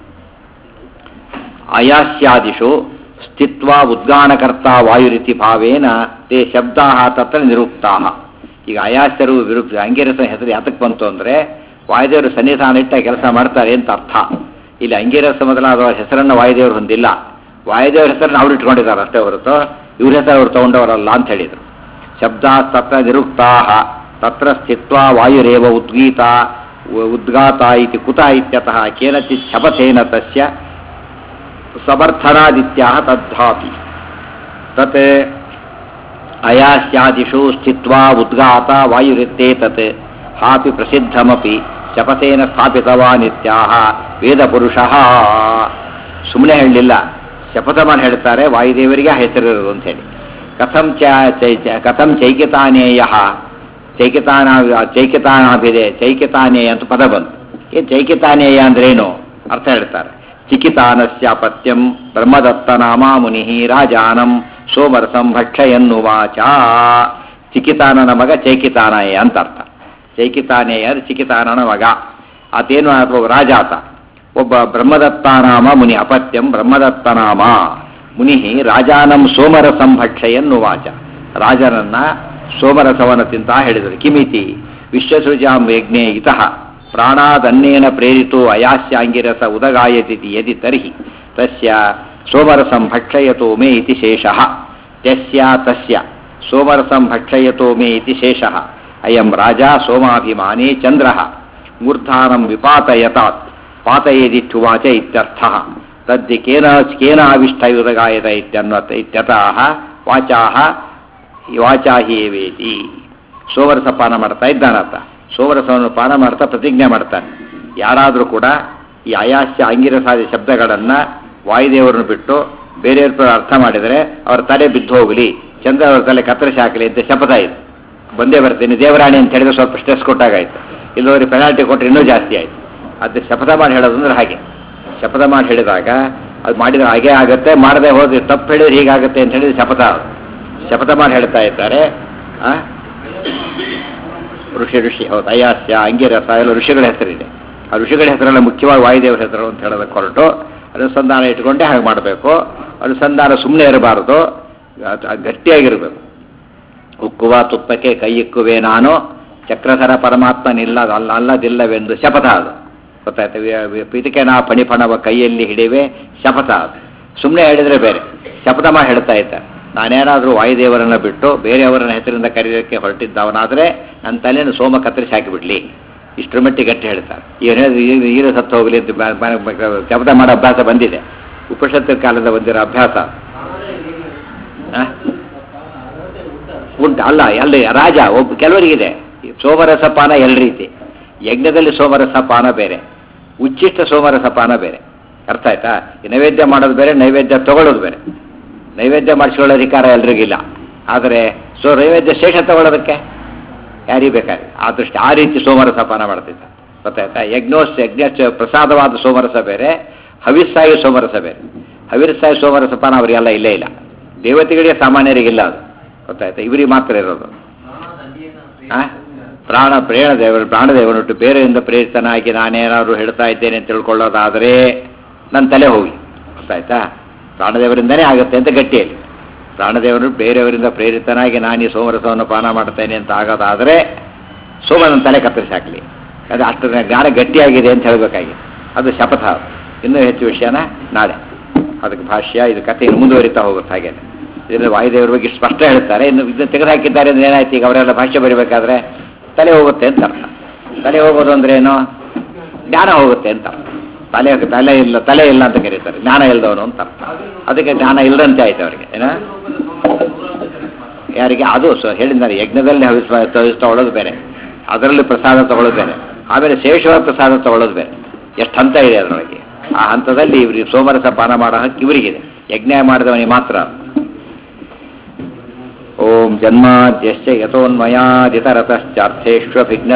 ಆಯಾಸ್ಯಾದಿಷು ಸ್ಥಿತ್ವ ಉದ್ಗಾನಕರ್ತ ವಾಯುರಿತಿ ಭಾವೇನ ತೇ ಶಬ್ದಾ ತತ್ರ ನಿರುಕ್ತಾ ಈಗ ಆಯಾಸ್ಯರು ವಿರುಕ್ತ ಅಂಗಿರಸನ ಹೆಸರು ಯಾತಕ್ಕೆ ಬಂತು ಅಂದರೆ ವಾಯುದೇವರು ಸನ್ನಿಧಾನ ಇಟ್ಟ ಕೆಲಸ ಮಾಡ್ತಾರೆ ಅಂತ ಅರ್ಥ ಇಲ್ಲಿ ಅಂಗಿರಸ ಮೊದಲಾದ ಹೆಸರನ್ನು ವಾಯುದೇವರು ಹೊಂದಿಲ್ಲ ವಾಯುದೇವರ ಹೆಸರನ್ನು ಅವ್ರು ಇಟ್ಕೊಂಡಿದ್ದಾರೆ ಅಷ್ಟೇ ಹೊರತು ಇವ್ರ ಹೆಸರು ಅವ್ರು ತಗೊಂಡವರಲ್ಲ ಅಂತ ಹೇಳಿದರು ಶಬ್ದ ತತ್ರ ನಿರುಕ್ತಾ ತತ್ರ ಸ್ಥಿತ್ವ ವಾಯುರೇವ ಉದ್ಗೀತ ಉ- ಉದ್ಗಾತ ಇತಿ ಕುತ ಇತ್ಯತಃ ಕೇನಚಿತ್ ಶಪಥೇನ ತಸ್ಯ ಸಮರ್ಥನಾದಿತ್ಯ ತದ್ಧಾಪಿ ತತ್ ಅಯಾಸ್ಯಾದಿಷು ಸ್ಥಿತ್ವಾ ಉದ್ಗಾತ ವಾಯುರಿತ್ತೇ ತತ್ ಹಾಪಿ ಪ್ರಸಿದ್ಧಮಪಿ ಶಪಥೇನ ಸ್ಥಾಪಿತವಾನಿತ್ಯಾಹ ವೇದಪುರುಷಃ ಸುಮ್ಮನೆ ಹೇಳಲಿಲ್ಲ ಶಪಥ ಮಾಡಿ ಹೇಳ್ತಾರೆ ವಾಯುದೇವರಿಗೆ ಆ ಹೆಸರಿರೋದು ಅಂತ ಹೇಳಿ ಕಥಂ ಚ ಚೈ- ಚ- ಕಥಂ ಚೈಕಿತಾನೇಯ ಚೈಕಿತಾನ ಚೈಕಿತಾನಾಭಿದೆ ಚೈಕಿತಾನೇಯ ಅಂತ ಪದ ಬಂತು ಈ ಚೈಕಿತಾನೇಯ ಅಂದ್ರೇನು ಅರ್ಥ ಹೇಳ್ತಾರೆ ಚಿಕಿತಾನಸ್ಯ ಪತ್ಯಂ ಬ್ರಹ್ಮದತ್ತ ನಾಮ ಮುನಿ ರಾಜಾನಂ ಸೋಮರಸಂ ಭಕ್ಷಯನ್ನುವಾಚ ಚಿಕಿತಾನನ ಮಗ ಚೈಕಿತಾನಯ ಅಂತ ಅರ್ಥ ಚೈಕಿತಾನೇಯ ಅಂದ್ರೆ ಚಿಕಿತಾನನ ಮಗ ಆತೇನು ಅಥವಾ ರಾಜ ಆತ ಒಬ್ಬ ಬ್ರಹ್ಮದತ್ತಾನಾಮ ಮುನಿ ಅಪತ್ಯಂ ಬ್ರಹ್ಮದತ್ತನಾಮ ಮುನಿ ರಾಜಾನಂ ಸೋಮರಸಂ ಭಕ್ಷಯನ್ನುವಾಚ ರಾಜನನ್ನ ಸೋಮರಸವನ ತಿಂತ ಹೇಳಿದರು ಕಿಮಿತಿ ವಿಶ್ವಸೃಜಾಂ ಯಜ್ಞೆ ಇತಃ ಪ್ರಾಣಾದನ್ನೇನ ಪ್ರೇರಿತೋ ಅಯಾಸ್ಯಾಂಗಿರಸ ಉದಗಾಯತಿತಿ ಯದಿ ತರ್ಹಿ ತಸ್ಯ ಸೋಮರಸಂ ಭಕ್ಷಯತೋ ಮೇ ಇತಿ ಶೇಷಃ ಯಸ್ಯ ತಸ್ಯ ಸೋಮರಸಂ ಭಕ್ಷಯತೋ ಮೇ ಇತಿ ಶೇಷಃ ಅಯಂ ರಾಜ ಸೋಮಾಭಿಮಾನಿ ಚಂದ್ರಃ ಮೂರ್ಧಾನಂ ವಿಪಾತಯತಾತ್ ಪಾತಯೇದಿತ್ಯುವಾಚ ಇತ್ಯರ್ಥಃ ತದ್ದಿ ಕೇನ ಕೇನ ಆವಿಷ್ಟಯುದಗಾಯತ ಇತ್ಯನ್ವ ಇತ್ಯತಃ ವಾಚಾಹ ವಾಚಾ ಹಿ ವೇತಿ ಸೋಮರಸ ಪಾನ ಮಾಡ್ತಾ ಇದ್ದಾನಂತ ಸೋಮರಸವನ್ನು ಪಾನ ಮಾಡ್ತಾ ಪ್ರತಿಜ್ಞೆ ಮಾಡ್ತಾನೆ ಯಾರಾದರೂ ಕೂಡ ಈ ಅಯಾಸ್ಯ ಅಂಗಿರಸಾದಿ ಶಬ್ದಗಳನ್ನು ವಾಯುದೇವರನ್ನು ಬಿಟ್ಟು ಬೇರೆಯವ್ರ ಅರ್ಥ ಮಾಡಿದರೆ ಅವರ ತಲೆ ಬಿದ್ದು ಹೋಗಲಿ ಚಂದ್ರ ಅವರ ತಲೆ ಕತ್ತರಿಸಿ ಹಾಕಲಿ ಅಂತ ಶಪಥ ಇದೆ ಬಂದೇ ಬರ್ತೀನಿ ದೇವರಾಣಿ ಅಂತ ಹೇಳಿದ್ರೆ ಸ್ವಲ್ಪ ಸ್ಟ್ರೆಸ್ ಕೊಟ್ಟಾಗಾಯ್ತು ಇಲ್ಲವರಿಗೆ ಪೆನಾಲ್ಟಿ ಕೊಟ್ಟರೆ ಇನ್ನೂ ಜಾಸ್ತಿ ಆಯಿತು ಅದು ಶಪಥ ಮಾಡಿ ಹೇಳೋದು ಅಂದ್ರೆ ಹಾಗೆ ಶಪಥ ಮಾಡಿ ಹೇಳಿದಾಗ ಅದು ಮಾಡಿದ್ರೆ ಹಾಗೆ ಆಗುತ್ತೆ ಮಾಡದೆ ಹೋದ್ರೆ ತಪ್ಪು ಹೇಳಿದ್ರೆ ಹೀಗಾಗುತ್ತೆ ಅಂತ ಹೇಳಿದ್ರೆ ಶಪಥ ಅದು. ಶಪಥ ಮಾಡಿ ಹೇಳ್ತಾ ಇದ್ದಾರೆ ಆ? ಋಷಿ ಋಷಿ ಹೌದು ಅಯಾಸ್ಯ ಅಂಗಿರಸ ಎಲ್ಲ ಋಷಿಗಳ ಹೆಸರಿದೆ ಆ ಋಷಿಗಳ ಹೆಸರೆಲ್ಲ ಮುಖ್ಯವಾಗಿ ವಾಯುದೇವರ ಹೆಸರು ಅಂತ ಹೇಳೋದಕ್ಕೆ ಹೊರಟು ಅನುಸಂಧಾನ ಇಟ್ಕೊಂಡೇ ಹಾಗೆ ಮಾಡಬೇಕು ಅನುಸಂಧಾನ ಸುಮ್ಮನೆ ಇರಬಾರದು ಅದು ಗಟ್ಟಿಯಾಗಿರಬೇಕು ಉಕ್ಕುವ ತುಪ್ಪಕ್ಕೆ ಕೈ ಇಕ್ಕುವೆ ನಾನು ಚಕ್ರಧರ ಪರಮಾತ್ಮನಿಲ್ಲ ಅಲ್ಲ ಅಲ್ಲದಿಲ್ಲವೆಂದು ಶಪಥ ಅದು ಗೊತ್ತಾಯ್ತು ವಿ- ವಿ- ಇದಕ್ಕೆ ನಾ ಫಣಿಫಣವ ಕೈಯಲ್ಲಿ ಹಿಡಿವೆ ಶಪಥ ಸುಮ್ಮನೆ ಹೇಳಿದ್ರೆ ಬೇರೆ ಶಪಥ ಮಾಡಿ ಹೇಳ್ತಾ ಇದ್ದ ನಾನೇನಾದರೂ ವಾಯುದೇವರನ್ನ ಬಿಟ್ಟು ಬೇರೆಯವರನ್ನ ಹೆಸರಿಂದ ಕರೆಯೋಕ್ಕೆ ಹೊರಟಿದ್ದವನಾದರೆ ನನ್ನ ತಲೆಯನ್ನು ಸೋಮ ಕತ್ತರಿಸಿ ಹಾಕಿಬಿಡ್ಲಿ ಇಷ್ಟರ ಮಟ್ಟಿಗೆ ಗಟ್ಟಿ ಹೇಳ್ತಾರೆ ಏನು ಹೇಳಿದ್ರೆ ಈರ ಸತ್ತು ಹೋಗಲಿ ಅಂತ ಬ- ಬ- ಬ- ಶಪಥ ಮಾಡೋ ಅಭ್ಯಾಸ ಬಂದಿದೆ ಉಪನಿಷತ್ತಿನ ಕಾಲದ ಬಂದಿರೋ ಅಭ್ಯಾಸ ಆ? ಉಂಟು ಅಲ್ಲ ಅಲ್ಲಿ ರಾಜ ಒಬ್ಬ ಕೆಲವರಿಗಿದೆ ಈ ಸೋಮರಸ ಪಾನ ಎರಡು ರೀತಿ ಯಜ್ಞದಲ್ಲಿ ಸೋಮರಸ ಪಾನ ಬೇರೆ ಉಚ್ಚಿಷ್ಟ ಸೋಮರಸ ಪಾನ ಬೇರೆ ಅರ್ಥ ಆಯ್ತಾ ಈ ನೈವೇದ್ಯ ಮಾಡೋದು ಬೇರೆ ನೈವೇದ್ಯ ತಗೊಳ್ಳೋದು ಬೇರೆ ನೈವೇದ್ಯ ಮಾಡಿಸ್ಕೊಳ್ಳೋ ಅಧಿಕಾರ ಎಲ್ರಿಗಿಲ್ಲ ಆದರೆ ಸೊ ನೈವೇದ್ಯ ಶೇಷ ತಗೊಳ್ಳೋದಕ್ಕೆ ಯಾರಿಗೆ ಬೇಕಾದ್ರೆ ಆ ದೃಷ್ಟಿ ಆ ರೀತಿ ಸೋಮರಸ ಪಾನ ಮಾಡ್ತಿದ್ದ ಗೊತ್ತಾಯ್ತಾ ಯಜ್ಞೋಸ್ ಯಜ್ಞ ಚ- ಪ್ರಸಾದವಾದ ಸೋಮರಸ ಬೇರೆ ಹವಿಸ್ಸಾಯಿ ಸೋಮರಸ ಬೇರೆ ಹವಿರ್ಸಾಯಿ ಸೋಮರಸ ಪಾನ ಅವರಿಗೆಲ್ಲ ಇಲ್ಲೇ ಇಲ್ಲ ದೇವತೆಗಳಿಗೆ ಸಾಮಾನ್ಯರಿಗಿಲ್ಲ ಅದು ಗೊತ್ತಾಯ್ತಾ ಇವರಿಗೆ ಮಾತ್ರ ಇರೋದು ಆ? ಪ್ರಾಣ ಪ್ರೇಣ ದೇವರು ಪ್ರಾಣದೇವನೊಟ್ಟು ಬೇರೆಯಿಂದ ಪ್ರೇರಿತನಾಗಿ ನಾನೇನಾದ್ರು ಹೇಳ್ತಾ ಇದ್ದೇನೆ ಅಂತ ತಿಳ್ಕೊಳ್ಳೋದಾದರೆ ನನ್ನ ತಲೆ ಹೋಗಿ ಗೊತ್ತಾಯ್ತಾ ಪ್ರಾಣದೇವರಿಂದನೇ ಆಗುತ್ತೆ ಅಂತ ಗಟ್ಟಿಯಲ್ಲಿ ಪ್ರಾಣದೇವರು ಬೇರೆಯವರಿಂದ ಪ್ರೇರಿತನಾಗಿ ನಾನು ಈ ಸೋಮರಸವನ್ನು ಪಾನ ಮಾಡ್ತೇನೆ ಅಂತ ಆಗೋದಾದರೆ ಸೋಮ ನನ್ನ ತಲೆ ಕತ್ತರಿಸಿ ಹಾಕಲಿ ಅದು ಅಷ್ಟು ಜ್ಞಾನ ಗಟ್ಟಿಯಾಗಿದೆ ಅಂತ ಹೇಳಬೇಕಾಗಿ ಅದು ಶಪಥ ಇನ್ನೂ ಹೆಚ್ಚು ವಿಷಯನ ನಾಳೆ ಅದಕ್ಕೆ ಭಾಷ್ಯ ಇದು ಕಥೆ ಇನ್ನು ಮುಂದುವರಿತಾ ಹೋಗುತ್ತೆ ಹಾಗೆ ಇದರಲ್ಲಿ ವಾಯುದೇವರ ಬಗ್ಗೆ ಸ್ಪಷ್ಟ ಹೇಳ್ತಾರೆ ಇನ್ನು ಇದನ್ನು ತೆಗೆದುಹಾಕಿದ್ದಾರೆ ಅಂದ್ರೆ ಏನಾಯ್ತು ಈಗ ಅವರೆಲ್ಲ ಭಾಷ್ಯ ಬರೀಬೇಕಾದ್ರೆ ತಲೆ ಹೋಗುತ್ತೆ ಅಂತ ಅರ್ಥ ತಲೆ ಹೋಗೋದು ಅಂದ್ರೆ ಏನು ಜ್ಞಾನ ಹೋಗುತ್ತೆ ಅಂತ ಅರ್ಥ ತಲೆ ತಲೆ ಇಲ್ಲ ತಲೆ ಇಲ್ಲ ಅಂತ ಕರೀತಾರೆ ಜ್ಞಾನ ಇಲ್ಲದವನು ಅಂತ ಅರ್ಥ ಅದಕ್ಕೆ ಜ್ಞಾನ ಇಲ್ಲದಂತೆ ಆಯ್ತು ಅವರಿಗೆ ಏನ ಯಾರಿಗೆ ಅದು ಸ ಹೇಳಿದ್ದಾರೆ ಯಜ್ಞದಲ್ಲಿ ಹವಿಸ್ ಹವಿಸ್ ತಗೊಳ್ಳೋದು ಬೇರೆ ಅದರಲ್ಲಿ ಪ್ರಸಾದ ತಗೊಳ್ಳೋದು ಬೇರೆ ಆಮೇಲೆ ಶೇಷವಾದ ಪ್ರಸಾದ ತಗೊಳ್ಳೋದು ಬೇರೆ ಎಷ್ಟು ಹಂತ ಇದೆ ಅದರೊಳಗೆ ಆ ಹಂತದಲ್ಲಿ ಇವ್ರಿಗೆ ಸೋಮರಸ ಪಾನ ಮಾಡೋ ಹಕ್ಕು ಇವರಿಗಿದೆ ಯಜ್ಞ ಮಾಡಿದವನಿಗೆ ಮಾತ್ರ ಓಂ ಜನ್ಮಾದ್ಯಶ್ಚ ಯಥೋನ್ಮಯಾದಿತರತಶ್ಚಾರ್ಥೇಷ್ವ ವಿಘ್ನ